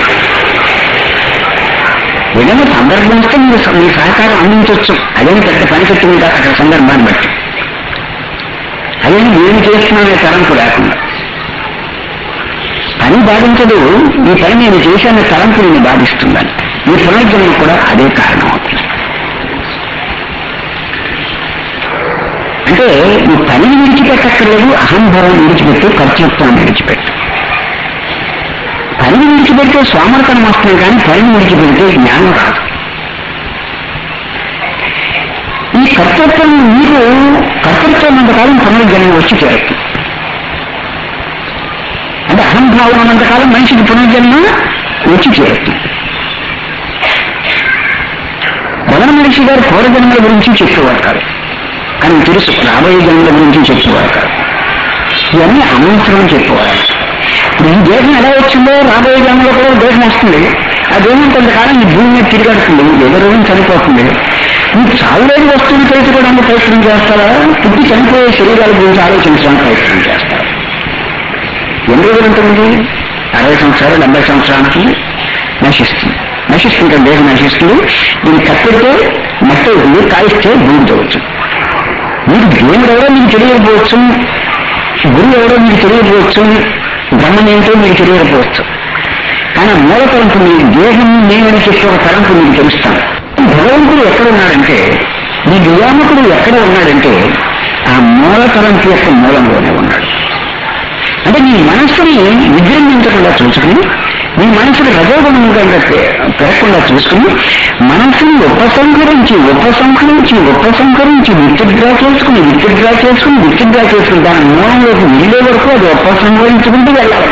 [SPEAKER 1] ఏదైనా సందర్భం వస్తే మీరు స- మీ సహకారం అందించవచ్చు అదేమి పెద్ద పని చెప్తుంది కాదు అక్కడ సందర్భాన్ని బట్టి అదే నేను చేస్తున్నానే తలంపు లేకుండా పని బాధించదు ఈ పని నేను చేశాన తలంపు నేను బాధిస్తుందని ఈ పునర్జన్మ కూడా అదే కారణం అవుతుంది అంటే ఈ పనిని విడిచిపెట్టక్కర్లేదు అహంభావం విడిచిపెట్టు కర్తృత్వాన్ని విడిచిపెట్టు పనిని విడిచిపెడితే సోమరతనం వస్తుంది కానీ పనిని విడిచిపెడితే జ్ఞానం రాదు ఈ కర్తృత్వం మీకు కర్తృత్వం ఉన్నంతకాలం పునర్జన్మ వచ్చి చేరుతుంది అంటే అహంభావం ఉన్నంతకాలం మనిషికి పునర్జన్మ వచ్చి చేరుతుంది రమణ మహర్షి గారు పూర్వజన్మల గురించి చెప్పేవారు కాదు కానీ తెలుసు రాబోయే జన్మల గురించి చెప్పేవారు కాదు ఇవన్నీ అనవసరం చెప్పేవారు ఇప్పుడు ఈ దేశం ఎలా వచ్చిందో రాబోయే జన్మలో కూడా దేశం వస్తుంది ఆ దేశం కొంతకాలం ఈ భూమి మీద తిరిగడుతుంది ఎవరు చనిపోతుంది ఈ చావులేని వస్తువులు తెలుసుకోవడానికి ప్రయత్నం చేస్తారా పుట్టి చనిపోయే శరీరాల గురించి ఆలోచించడానికి ప్రయత్నం చేస్తారా ఎన్ని రోజులు ఉంటుంది అరవై సంవత్సరాలు డెబ్బై సంవత్సరానికి నశిస్తుంది నశిస్తుంటే దేహం నశిస్తుంది ఇది కప్పిడితే మట్టి అవుతుంది కాయిస్తే భూమితో వచ్చు మీకు దేవుడు ఎవరో మీకు తెలియకపోవచ్చు గురువు ఎవరో మీకు తెలియకపోవచ్చు బ్రహ్మం ఏంటో మీకు తెలియకపోవచ్చు కానీ ఆ మూల తలంపు మీ దేహం నేనని చెప్పే ఒక తలంపు మీకు తెలుస్తాను భగవంతుడు ఎక్కడ ఉన్నాడంటే మీ నియామకుడు ఎక్కడ ఉన్నాడంటే ఆ మూల తలంపు యొక్క మూలంలోనే ఉన్నాడు అంటే నీ మనస్సుని విజృంభించకుండా చూసుకుని నీ మనసుని రజోగుణంగా పెరగకుండా చూసుకుని మనస్సుని ఉపసంహరించి ఉపసంహరించి ఉపసంహరించి విత్డ్రా చేసుకుని విత్డ్రా చేసుకుని విత్డ్రా చేసుకుని దాని మూలంలోకి వెళ్ళే వరకు అది ఉపసంహరించుకుంటూ వెళ్ళాలి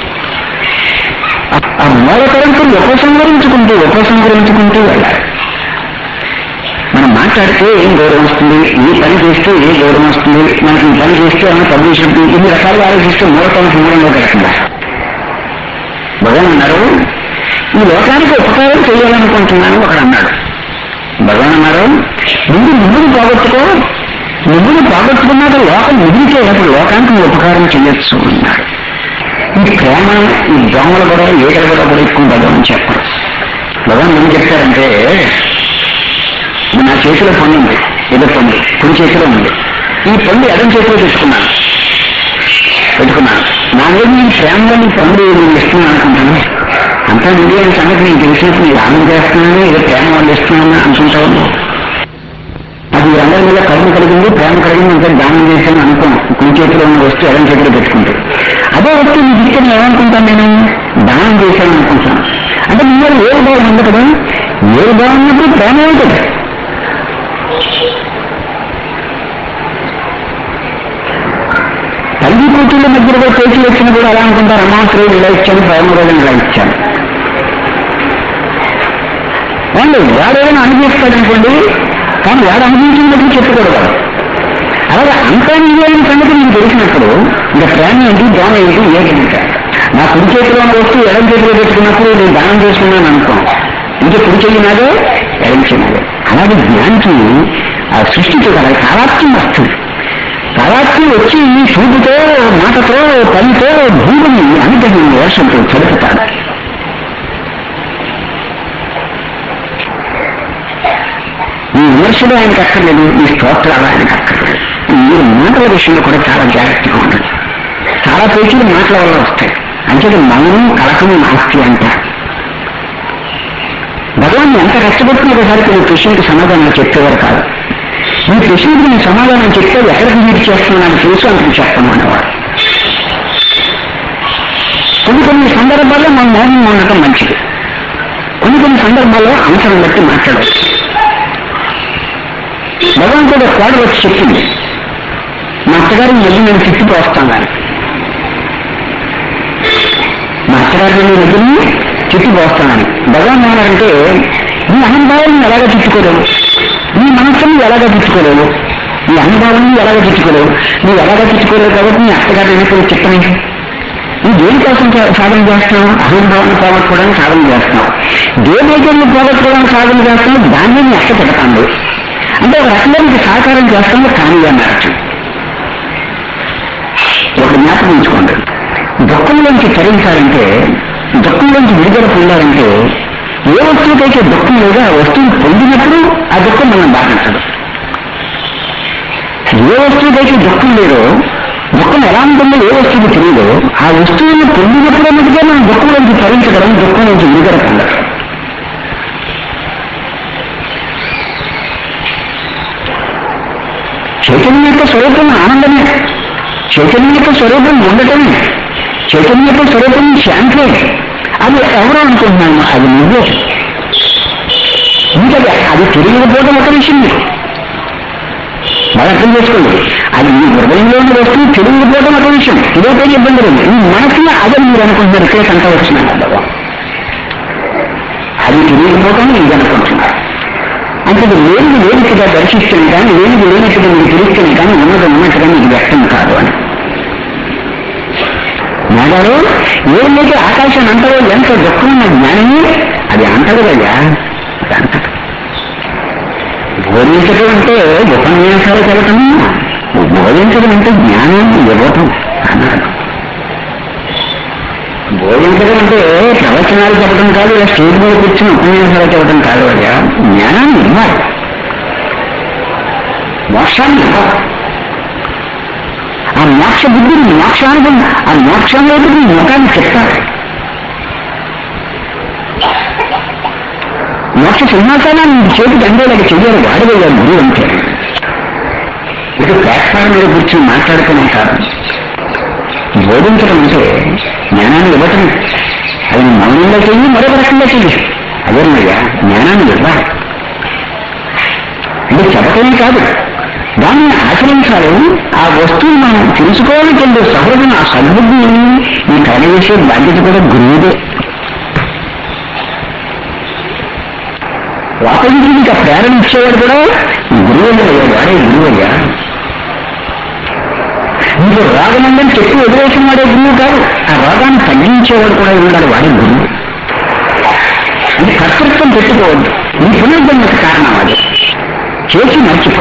[SPEAKER 1] ఆ- ఆ మూల తరంపుని ఉపసంహరించుకుంటూ ఉపసంహరించుకుంటూ వెళ్ళాలి మనం మాట్లాడితే ఏం గౌరవం వస్తుంది ఈ పని చేస్తే ఏ గౌరవం వస్తుంది మనకి ఈ పని చేస్తే ఏమైనా పబ్లిషన్ ఇన్ని రకాలుగా ఆలోచిస్తే మూలతనం మూలంలో పెడుతుంది భగవాన్ అన్నారు ఈ లోకానికి ఉపకారం చేయాలనుకుంటున్నాను ఒకడు అన్నాడు భగవాన్ అన్నారు ముందు నువ్వుని పోగొట్టుకో నువ్వుని పోగొట్టుకున్నాక లోకం మిగిలితే అప్పుడు లోకానికి నువ్వు ఉపకారం చేయొచ్చు అన్నాడు ఈ ప్రేమ ఈ దోమలు కూడా ఏకలు కూడా కూడా ఎక్కువ భగవాన్ చెప్పరు భగవాన్ ఏం చెప్తారంటే నా చేతిలో పండు ఉంది ఏదో పండు కుడి చేతిలో ఉంది ఈ పండు ఎడం చేతిలో పెట్టుకున్నాను పెట్టుకున్నాను నా మీద నీ ప్రేమలో నీ పండు నేను ఇస్తున్నాను అనుకుంటాను అంతా నువ్వే అని సంగతి నేను తెలిసినప్పుడు నేను ఆనందం చేస్తున్నాను ఏదో ప్రేమ వాళ్ళు ఇస్తున్నాను అనుకుంటావు నువ్వు. అది అందరి మీద కరుణ కలిగింది ప్రేమ కలిగింది ఇంకా దానం చేశాను అనుకోం కుడి చేతిలో ఉన్న వస్తువు ఎడం చేతిలో పెట్టుకుంటాడు అదే వస్తువు నీకు ఇచ్చిన ఏమనుకుంటాను నేను దానం చేశాను అనుకుంటాను అంటే మీ మీద ఏ భావం ఉంది కదా ఏ భావం ఉన్నప్పుడు ప్రేమ ఉంటుంది తల్లి కూతుళ్ళ మధ్యలో చేతులు వచ్చినప్పుడు ఎలా అనుకుంటారు అమాసరు ఇలా ఇచ్చాను ప్రేమ రోజున ఇలా ఇచ్చాను వాళ్ళు వాడేమైనా అనుభవిస్తాడు అనుకోండి కానీ వాడు అనుభవించినప్పుడు చెప్పుకోడు కదా అలాగే అంతర్లీన సంగతి మీకు తెలిసినప్పుడు ఇంకా ప్రేమ ఏంటి దోమ ఏంటి ఏంటి ఇంకా నా కుడి చేతిలో ఉన్న వస్తువు ఎడం చేతిలో పెట్టుకున్నప్పుడు నేను దానం చేసుకున్నాను అనుకో ఇంకా కుడి చెయ్యి నాదే ఎడం చెయ్యి అలాగే జ్ఞానికి ఆ సృష్టితో కదా కాలాత్యం వస్తుంది కాలాత్యం వచ్చి చూపుతో మాటతో పనితో భూమిని అనుగ్రహం వర్షంతో చెడుపుతాడు ఈ విమర్శలు ఆయనకు అక్కర్లేదు ఈ స్తోత్రాలు ఆయనకు అక్కర్లేదు మీరు మాటల విషయంలో కూడా చాలా జాగ్రత్తగా ఉండండి చాలా పేచీలు మాటల వల్ల వస్తాయి అంటే మౌనం కలకము నాస్తి అంటారు భగవాన్ ఎంత కష్టపడుతున్న ఒకసారి కొన్ని ప్రశ్నలకు సమాధానం చెప్పేవారు కాదు ఈ ప్రశ్నకు నేను సమాధానం చెప్తే ఎక్కడికి మీరు చేస్తున్నాను తెలుసు అంతకు చెప్పను అనేవాడు కొన్ని కొన్ని సందర్భాల్లో మన మౌనం ఉండటం మంచిది కొన్ని కొన్ని సందర్భాల్లో అవసరం బట్టి మాట్లాడవచ్చు భగవంతుడు కోడ వచ్చి చెప్పింది మా అత్తగారు మళ్ళీ నేను తిట్టిపోస్తాను అని మా అత్తగారు నేను ఎదురు తిట్టిపోస్తానని భగవాన్ ఏమన్నారంటే నీ అహంభావాన్ని ఎలాగ తిట్టుకోలేవు నీ మనస్సుని ఎలాగ తిట్టుకోలేవు నీ అహంభావాన్ని ఎలాగ తిట్టుకోలేవు నువ్వు ఎలాగ తిట్టుకోలేవు కాబట్టి నీ అత్తగారు ఎన్నికలు చెప్పని నువ్వు దేనికోసం సా- సాధన చేస్తున్నావు అహంభావాన్ని పోగొట్టుకోవడానికి సాధన చేస్తున్నావు దేనైతే నువ్వు పోగొట్టుకోవడానికి సాధన చేస్తున్నావు దాన్ని నీ అక్క పెడతాను అంటే ఒక రకంగా నీకు సహకారం చేస్తాము కానీ అన్నారు ఒక జ్ఞాపకం ఉంచుకోండి దుఃఖంలోంచి తరించాలంటే దుఃఖంలోంచి విడుదల పొందాలంటే ఏ వస్తువుకైతే దుఃఖం లేదో ఆ వస్తువుని పొందినప్పుడు ఆ దుఃఖం మనం బాధించదు ఏ వస్తువుకైతే దుఃఖం లేదో దుఃఖం ఎలా ఉంటుందో ఏ వస్తువుకి తెలియదో ఆ వస్తువుని పొందినప్పుడు అన్నట్టుగా మనం దుఃఖంలోంచి తరించగలం దుఃఖంలోంచి విడుదల పొందడం చైతన్యం యొక్క స్వరూపం ఆనందమే చైతన్యం యొక్క స్వరూపం ఉండటమే చైతన్యం యొక్క స్వరూపం శాంతే అది ఎవరో అనుకుంటున్నాను అది నువ్వే ఇంకా అది తెలియకపోవడం ఒక విషయం నీకు బాగా అర్థం చేసుకోండి అది మీ హృదయంలో ఉన్న వస్తువు తెలియకపోవడం ఒక విషయం ఇదైతే ఇబ్బంది లేదు మీ మనసులో అదే మీరు అనుకుంటున్నారు ఇక్కడే కంట వచ్చిన అది తెలియకపోవడం ఇది అనుకుంటున్నారు అంటే ఇది లేనిది లేనిదిగా దర్శిస్తుంది కానీ లేనిది లేనట్టుగా మీకు తెలుస్తుంది కానీ ఉన్నది ఉన్నట్టుగా మీకు వ్యక్తం కాదు అని మేడారు ఏమైతే ఆకాశం అంటారో ఎంత దుఃఖం ఉన్న జ్ఞానమే అది అంటదయ్యా అది అంటదు బోధించడం అంటే ఉపన్యాసాలు చదవటం బోధించడం అంటే జ్ఞానాన్ని ఇవ్వటం అన్నాడు బోధించడం అంటే ప్రవచనాలు చెప్పడం కాదు ఇలా స్టేజ్ మీద కూర్చుని ఉపన్యాసాలు చెప్పడం కాదు అయ్యా జ్ఞానాన్ని ఇవ్వాలి మోక్షాన్ని ఇవ్వాలి ఆ మోక్ష బుద్ధిని మోక్షానికి ఆ మోక్షం వైపు నీ ముఖాన్ని చెప్తారు మోక్ష సింహాసనాన్ని నీ చేతికి అందేలాగా చెయ్యాలి వాడవయ్యా గురువు అంటే ఇక ప్లాట్ఫామ్ మీద కూర్చొని మాట్లాడుతున్నాం కాదు బోధించడం అంటే జ్ఞానాన్ని ఇవ్వటం అది నువ్వు మౌనంగా చెయ్యి మరొక రకంగా చెయ్యి అదేనయ్యా జ్ఞానాన్ని ఇవ్వాలి అంటే చెప్పటమే కాదు దాన్ని ఆచరించాలి ఆ వస్తువుని మనం తెలుసుకోవడానికి ఉండే సహృదయం ఆ సద్బుద్ధిని ఈ కలగేసే బాధ్యత కూడా గురువుదే లోపలికి ఇంకా ప్రేరణ ఇచ్చేవాడు కూడా గురువయ్యా వాడే గురువయ్యా నీకు రోగం ఉందని చెప్పి వదిలేసిన వాడే గురువు కాదు ఆ రోగాన్ని తగ్గించేవాడు కూడా ఉన్నాడు వాడే గురువు ఇది కర్తృత్వం పెట్టుకోవద్దు నీ పునర్జన్మకు కారణం అది చేసి మర్చిపో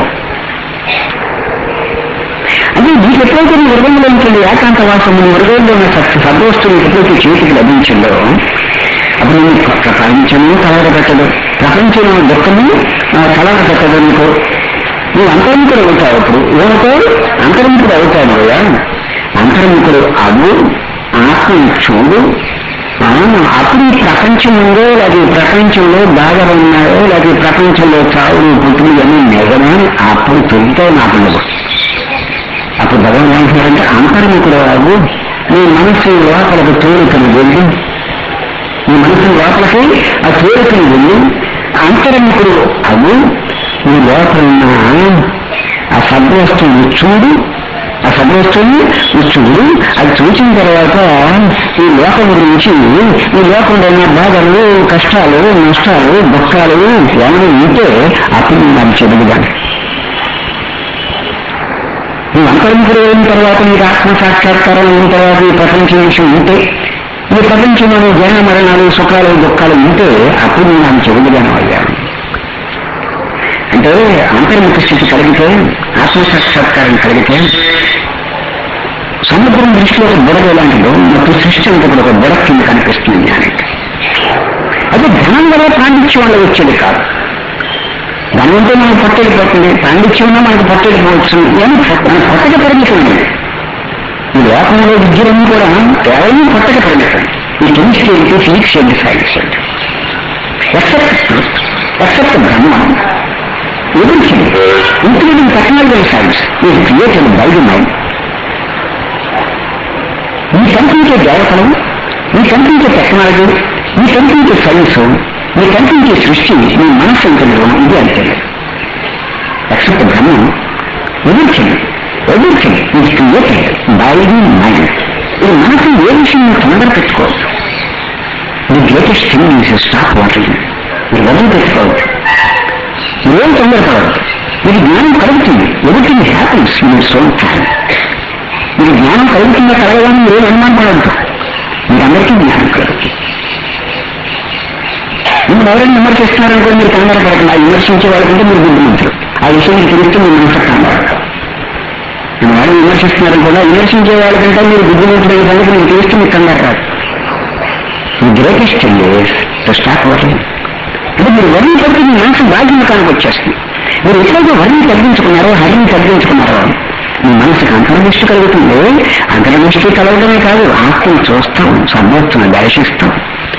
[SPEAKER 1] అంటే నీకు ఎప్పుడైతే నీ హృదయంలో ఉంటుంది ఏకాంతవాసం నీ హృదయంలో ఉన్న సత్ సద్వస్తువు ఎప్పుడైతే చేతికి లభించిందో అప్పుడు నీ ప్రపంచము కలవరపెట్టదు ప్రపంచంలో దుఃఖము కలవరపెట్టదు నీకు నువ్వు అంతర్ముఖుడు అవుతావు అప్పుడు ఏమవుతావు అంతర్ముఖుడు అవుతావు అయ్యా అంతర్ముఖుడు అవు ఆత్మని చూడు ఆ, అప్పుడు ఈ ప్రపంచం ఉందో లేదా ఈ ప్రపంచంలో బాధలు ఉన్నాయో లేదా ఈ ప్రపంచంలో చావులు పుట్టులు అన్నీ నిజమే అప్పుడు తొలితో నాకు నువ్వు అప్పుడు భగవాన్ ఏమంటున్నారంటే అంతర్ముఖుడు అవు నీ మనస్సు లోపలకు తోడుకని వెళ్ళి నీ మనసు లోపలికి ఆ తోడుకని వెళ్ళి అంతరంకుడు అవు నీ లోపల ఉన్న ఆ సద్వస్తువుని చూడు ఆ సద్వస్తువుని నువ్వు చూడు అది చూసిన తర్వాత ఈ లోకం గురించి ఈ లోకంలో ఉన్న బాధలు కష్టాలు నష్టాలు దుఃఖాలు ఏమైనా ఉంటే అప్పుడు నాకు చెడుగుదాను నువ్వు అంతరింపుడు అయిన తర్వాత నీకు ఆత్మ సాక్షాత్కారం అయిన తర్వాత ఈ ప్రపంచం విషయం ఉంటే ఈ ప్రపంచంలో జన మరణాలు సుఖాలు దుఃఖాలు ఉంటే అప్పుడు నేను నాకు చెడుగుదానం అయ్యాను అంటే అంతర్ముఖ స్థితి కలిగితే ఆత్మ సాక్షాత్కారం కలిగితే సముద్రం దృష్టిలో ఒక బుడగ ఎలాంటిదో మొత్తం సృష్టి అంతా కూడా ఒక బుడగ కింద కనిపిస్తుంది జ్ఞానికి అది ధనం వల్ల పాండిత్యం వల్ల వచ్చేది కాదు ధనం ఉంటే మనకు పట్టెళ్ళిపోతుంది పాండిత్యం ఉన్నా మనకు పట్టెళ్ళిపోవచ్చు అని మన పట్టక పరిమితం ఈ లోకంలో విద్యలన్నీ కూడా కేవలం పట్టక పరిమితం ఈ కెమిస్ట్రీ ఏంటి ఫిజిక్స్ ఏంటి సైన్స్ ఏంటి ఎక్సెప్ట్ ఎక్సెప్ట్ బ్రహ్మ ఎదుర్చింది ఇంక్లూడింగ్ టెక్నాలజీ సైన్స్ ఈ క్రియేటెడ్ బై ది మైండ్ ఈ కనిపించే దేవతలు ఈ కనిపించే టెక్నాలజీ ఈ కనిపించే సైన్స్ ఈ కనిపించే సృష్టి మీ మనస్సు ఎంత ఇది అంటే ఎక్సెప్ట్ బ్రహ్మం ఎదుర్చింది ఎదుర్చింది ఇది క్రియేటెడ్ బై ది మైండ్ ఈ మనసు ఏ విషయం తొందర పెట్టుకోవచ్చు the greatest thing is stop waiting మీరు వదిలి పెట్టుకోవచ్చు మీరేం తొందరపడవచ్చు మీకు జ్ఞానం కలుగుతుంది ఎదుర్కొంది హ్యాపీస్ మీ సోల్ టైం మీకు జ్ఞానం కలుగుతుందా కలగదని మీరు అనుమానం పడద్దు మీరందరికీ జ్ఞానం కలుగుతుంది మీరు ఎవరైనా విమర్శిస్తున్నారనుకో మీరు కంగారు పడకండి ఆ విమర్శించే వాళ్ళకంటే మీరు బుద్ధిమంతులు ఆ విషయం మీకు తెలిస్తే మీ మనసు కంగారు మీరు ఎవరైనా విమర్శిస్తున్నారని కూడా విమర్శించే వాళ్ళకంటే మీరు బుద్ధిమంతులైన సంగతి మీకు తెలిస్తే మీకు కంగారు రాదు ఈ గ్రేటెస్ట్ టు స్టాప్ వాటింగ్ అంటే మీరు వర్ణి పడితే మీ మనసు బాధ్యమకానికి వచ్చేస్తుంది మీరు ఎప్పుడైతే వర్ణి తగ్గించుకున్నారో హరిని తగ్గించుకున్నారో మీ మనసుకు అంతర్దృష్టి కలుగుతుంది అంతర్దృష్టి కలగడమే కాదు ఆత్మను చూస్తాం సద్వత్తును దర్శిస్తాం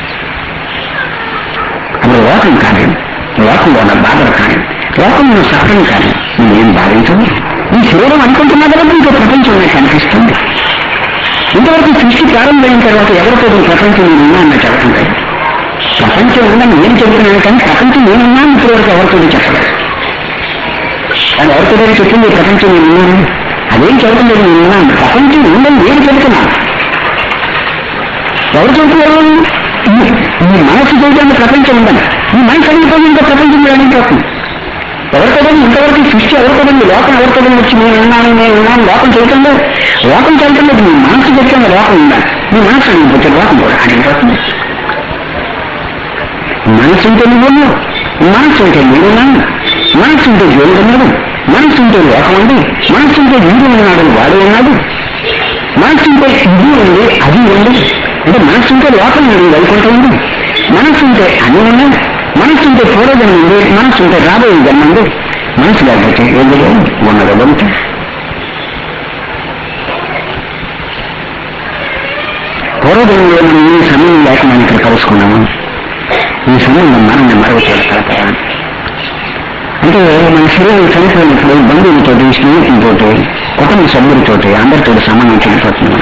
[SPEAKER 1] అప్పుడు లోకం కానీ లోకంలో ఉన్న బాధలు కానీ లోకంలో సఫలం కానీ నేనేం బాధించదు ఈ శరీరం అనుకుంటున్నా కాబట్టి ఇంకో ప్రపంచం నాకు కనిపిస్తుంది ఇంతవరకు సృష్టి ప్రారంభమైన తర్వాత ఎవరితో ఈ ప్రపంచం నేనున్నా అన్న చెప్పకుండా ప్రపంచం ఉందని నేను చెబుతున్నాను కానీ ప్రపంచం నేనున్నా ఇప్పటివరకు ఎవరితో చెప్పలేదు కానీ ఎవరితో చెప్పింది ఈ ప్రపంచం నేనున్నాను అదేం చెప్పలేదు నేనున్నాను ప్రపంచం ఉందని నేను చెబుతున్నాను ఎవరు చెబుతున్నారు ఈ మనసు చేయడానికి ప్రపంచం ఉందని ఈ మనసు అడిగిపోయి ఇంకా ప్రపంచం అడిగిపోతుంది ఎవరితో ఇంతవరకు సృష్టి ఎవరితో లోకం ఎవరితో వచ్చి నేను ఉన్నాను నేను ఉన్నాను లోకం చేయటం లేదు లోకం చేయటం లేదు మీ మనసు చెప్తున్న లోకం ఉందా మీ మనసు అడిగిపోతే లోకం కూడా అడిగిపోతుంది మనసు ఉంటే నువ్వు మనసు ఉంటే నేనున్నాను మనసు ఉంటే దేవుడు ఉన్నాడు మనసు ఉంటే లోకం ఉంది మనసు ఉంటే వీడు ఉన్నాడు వాడు ఉన్నాడు మనసు ఉంటే ఇది ఉంది అది ఉంది అంటే మనసు ఉంటే లోకం ఉంది వైకుంఠం ఉంది మనసు ఉంటే అన్ని ఉన్నాయి మనసు ఉంటే పూర్వజన్మ ఉంది మనసు ఉంటే రాబోయే జన్మ ఉంది మనసు లేకపోతే ఏం లేదు ఉన్నది ఉంది పూర్వజన్మలో మనం ఈ సమయం లేకుండా ఇక్కడ కలుసుకున్నాము ఈ సమయంలో మనల్ని మరో చోట కలపాలి అంటే మన శరీరం చనిపోయినప్పుడు బంధువులతోటి స్నేహితులతోటి కుటుంబ సభ్యులతోటి అందరితో సంబంధం చెడిపోతుంది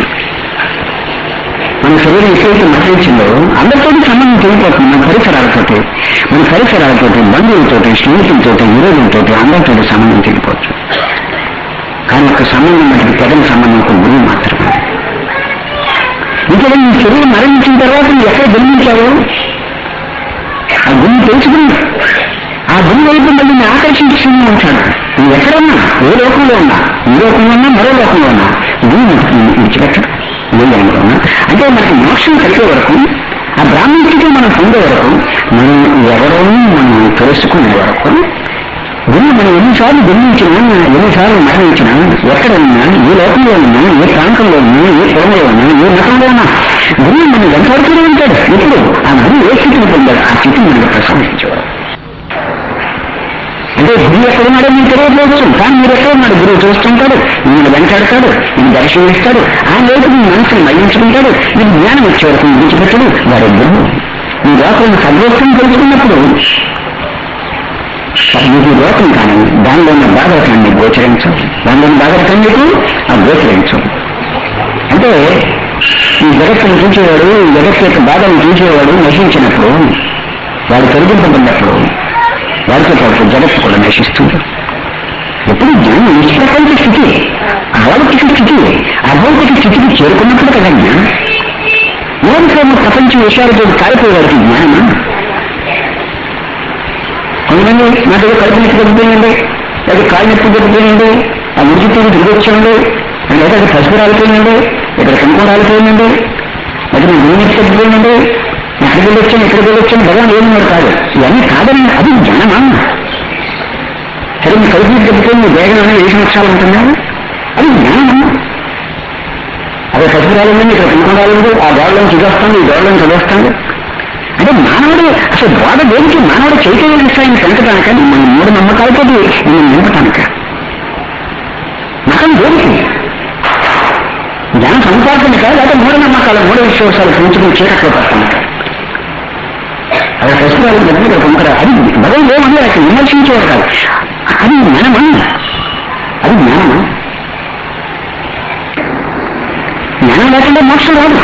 [SPEAKER 1] మన శరీరం ఎక్కడైతే మరణించిందో అందరితో సంబంధం చెడిపోతుంది మన పరిసరాలతోటి మన పరిసరాలతోటి బంధువులతోటి స్నేహితులతోటి విరోధులతోటి అందరితో సంబంధం చెడిపోవచ్చు కానీ ఒక సంబంధం మనకి తెగని సంబంధం ఒక గురువు మాత్రమే ఇంకా ఈ శరీరం మరణించిన తర్వాత నువ్వు ఎక్కడ జన్మించావు ఆ గురువు తెలుసుకుని ఆ గురువు వైపు మళ్ళీ నేను ఆకర్షించుకుని ఉంటాడు నువ్వు ఎక్కడున్నా ఏ లోకంలో ఉన్నా ఈ లోకంలో ఉన్నా మరో లోకంలో ఉన్నా గురువు విడిచిపెట్టడు ఏ జన్మలో ఉన్నా అంటే మనకి మోక్షం కలిగే వరకు ఆ బ్రాహ్మణుడికి మనం పొందే వరకు మనం ఎవరో మనం తెలుసుకునే వరకు గురువు మనం ఎన్నిసార్లు జన్మించినా ఎన్నిసార్లు మరణించినా ఎక్కడ ఉన్నా ఏ లోకంలో ఉన్నా ఏ ప్రాంతంలో ఉన్నా ఏ కులంలో ఉన్నా ఏ మతంలో ఉన్నా గురువు మనం వెంటాడుతూనే ఉంటాడు ఎప్పుడు ఆ గురువు ఏ స్థితిని పొందాడు ఆ స్థితిని మనకు ప్రసాదించేవాడు అంటే గురువు ఎక్కడున్నాడో మీకు తెలియకపోవచ్చు కానీ మీరు ఎక్కడ ఉన్నాడు గురువు చూస్తుంటాడు నేను వెంటాడతాడు నేను దర్శనమిస్తాడు ఆ లోపు మీ మనసును మళ్లించుకుంటాడు మీకు జ్ఞానం వచ్చే వరకు విడిచిపెట్టడు వాడు గురువు మీ లోపల సద్వస్తం తెలుసుకున్నప్పుడు మీకు లోకం కానీ దానిలో ఉన్న బాధకాన్ని గోచరించు దానిలో ఉన్న బాధకాన్ని మీకు ఆ గోచరించు అంటే ఈ జగత్తును చూసేవాడు ఈ జగత్తు యొక్క బాధను చూసేవాడు నశించినప్పుడు వాడు తొలగింపబడినప్పుడు వాడితో పాటు జగత్తు కూడా నశిస్తుంది ఎప్పుడు జ్ఞానం నిష్ప్రపంచ స్థితి అలౌకిక స్థితి అభౌతిక స్థితికి చేరుకున్నప్పుడు కదా జ్ఞానం మూలంలో ప్రపంచ విషయాలతో కాలిపోయేవాడికి జ్ఞానమా కొంతమంది నా దగ్గర కడుపు నొప్పి తగ్గిపోయిందండి లేదా కాలు నొప్పి తగ్గిపోయిందండి ఆ మురికి తిరిగి వచ్చామండి లేదా అది పసుపు రాలిపోయిందండి ఇక్కడ కుంకుమ రాలిపోయిందండి లేదా నేను గురి నొప్పి తగ్గిపోయిందండి ఎక్కడికి వెళ్ళొచ్చాను ఎక్కడికి వెళ్ళొచ్చాను భగవాన్ ఏమన్నాడు కాదు ఇవన్నీ కాదని అది జ్ఞానమా సరే మీ కడుపు నొప్పి తగ్గిపోయింది వేగం అనేది ఏ సంవత్సరాలు ఉంటున్నారు అది జ్ఞానమా అదే పసుపు రాలిందండి ఇక్కడ కుంకుమ రాలింది ఆ గోడలో చదివేస్తాను ఈ గోడలో చదివేస్తాను అంటే మానవుడు అసలు బోధ దేనికి మానవుడు చైతన్య విషయాన్ని పెంచడానిక మన మూడు నమ్మకాలతో నేను నింపటానిక మతం దేనికి జ్ఞాన సముపార్జనక లేదా మూఢ నమ్మకాలు మూఢ విశ్వాసాలు పెంచుకుని చీకట్లో పడతానిక అదే ప్రశ్నలు దగ్గర కొంకర అది భగవం ఏమని అక్కడ విమర్శించేవారు కాదు అది జ్ఞానమా అది జ్ఞానమా జ్ఞానం లేకుండా మోక్షం రాదు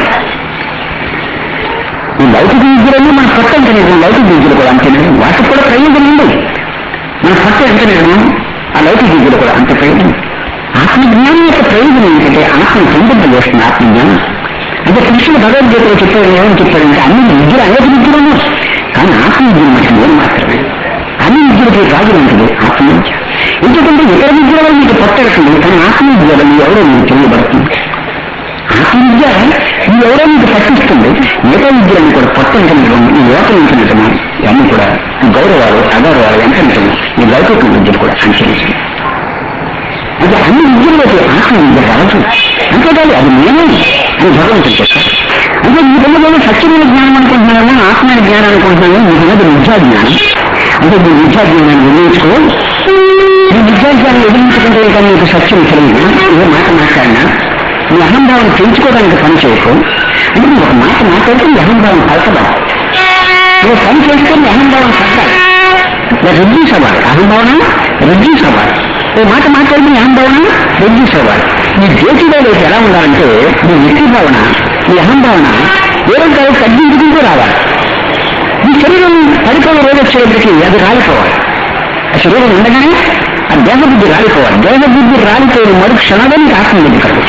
[SPEAKER 1] ఈ లౌకిక విద్యలన్నీ మన పట్టు ఎంత నిజం లౌకిక విద్యలు కూడా అంతే నిజం వాటికి కూడా ప్రయోజనం ఉంది మన పట్టు ఎంత నిజం ఆ లౌకిక విద్యలు కూడా అంత ప్రయోజనం ఆత్మజ్ఞానం యొక్క ప్రయోజనం ఏంటంటే ఆత్మను సంబంధం చేస్తుంది ఆత్మజ్ఞానం అంటే కృష్ణుడు భగవద్గీతలో చెప్పాడు ఏమని చెప్పాడంటే అన్ని విద్యలు అనేక విద్యలను కానీ ఆత్మ విద్యలు మనకి ఏం మాత్రమే అన్ని విద్యలకి రాజు ఉంటుంది ఆత్మ విద్య ఎందుకంటే ఇతర విద్యల వల్ల మీకు పట్టడుతుంది కానీ ఆత్మ విద్య వల్ల ఎవరో మీకు తెలియబడుతుంది ఆత్మ విద్య ఈ ఎవరో మీకు పట్టిస్తుంది మిగతా విద్యలన్నీ కూడా పట్టనిటం ఈ లోకం నుంచి నిజము ఇవన్నీ కూడా గౌరవాలు అగౌరవాలు ఎంత నిజము ఈ లౌకిక విద్యలు కూడా సంచరించింది అంటే అన్ని విద్యల్లోకి ఆత్మ విద్య రావచ్చు అంతేకాదు అది నేనే అని భగవంతుడు చెప్పారు అంటే మీ పిల్లలు సత్యమైన జ్ఞానం అనుకుంటున్నామో ఆత్మైన జ్ఞానం అనుకుంటున్నామో మీకు ఉన్నది విద్యా జ్ఞానం అంటే మీ విద్యా జ్ఞానాన్ని నిర్ణయించుకో మీ విద్యా జ్ఞానం ఎదిరించుకుంటే ఇంకా మీకు సత్యం తెలియదు ఏ మాట మాట్లాడినా మీ అహంభావం పెంచుకోవడానికి పని చేయకు అంటే నువ్వు ఒక మాట మాట్లాడితే మీ అహంభావం పలకబడాలి నువ్వు పని చేస్తే మీ అహంభావం తగ్గాలి రెడ్యూస్ అవ్వాలి అహంభావన రెడ్యూస్ అవ్వాలి ఓ మాట మాట్లాడి మీ అహంభావన రెడ్యూస్ అవ్వాలి మీ జ్యోతిలో ఎలా ఉండాలంటే మీ వ్యక్తి భావన మీ అహంభావన ఏ రకాలు తగ్గించుకుంటూ రావాలి మీ శరీరం పడిపోయే రోజు వచ్చేటప్పటికి అది రాలిపోవాలి ఆ శరీరం ఉండగానే ఆ దేహబుద్ధి రాలిపోవాలి దేహబుద్ధి రాలిపోయిన మరు క్షణమే నీకు ఆత్మబుద్ధి కలదు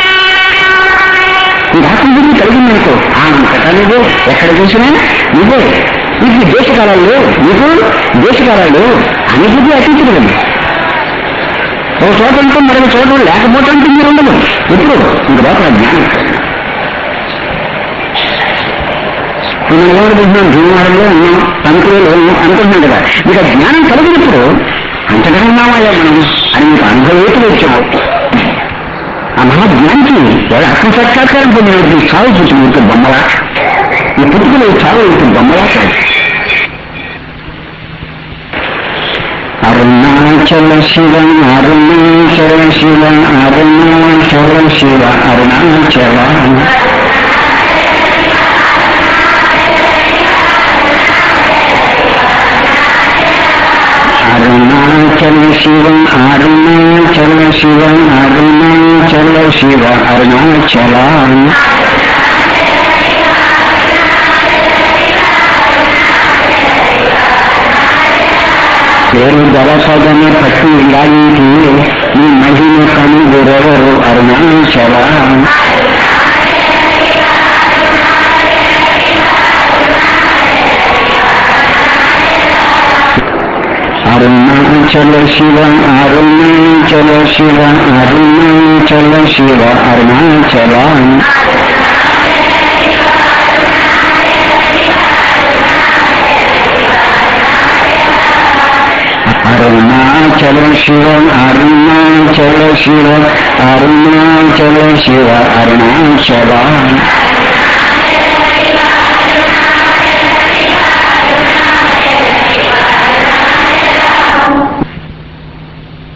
[SPEAKER 1] నీకు ఆత్మబుద్ధి కలిగిందనుకో ఆ అంతటా నువ్వు ఎక్కడ చూసినా నువ్వే నీకు దేశకాలాల్లో నీకు దేశకాలాల్లో అనుభూతి అతీతుడు ఒక చోట ఉంటే మరొక చోట లేకపోతే అంటే మీరు ఉండదు ఇప్పుడు ఇంక లోపల జ్ఞానం మనం ఏమనుకుంటున్నాం భీమవరంలో ఉన్నాం తణుకులో లేము అనుకుంటున్నాం కదా మీకు ఆ జ్ఞానం కలిగినప్పుడు అంతటా ఉన్నామయ్యా మనం అని మీకు అనుభవేతులు వచ్చాము ఆ మహాజ్ఞానికి ఎవరు ఆత్మసాక్షాత్కారం పొందినప్పుడు ఈ చావు చూసి మీకు బొమ్మలా ఈ పుట్టుకలు చావు మీకు బొమ్మలా కాదు అరుణాచల శివ అరుణాచల శివ అరుణాచల శివ అరుణాచల అరుణాచల శివ అరుణాచల శివ అరుణాచల శివ అరుణాచల పేరు జలసదన పట్టి లాగించి ఈ మహిమ కనుగురెవరు అరుణాచల అరుణాచల శివ అరుణాచల శివ అరుణాచల శివ అరుణాచల అరుణాచల శివ అరుణాచల శివ అరుణాచల శివ అరుణాచల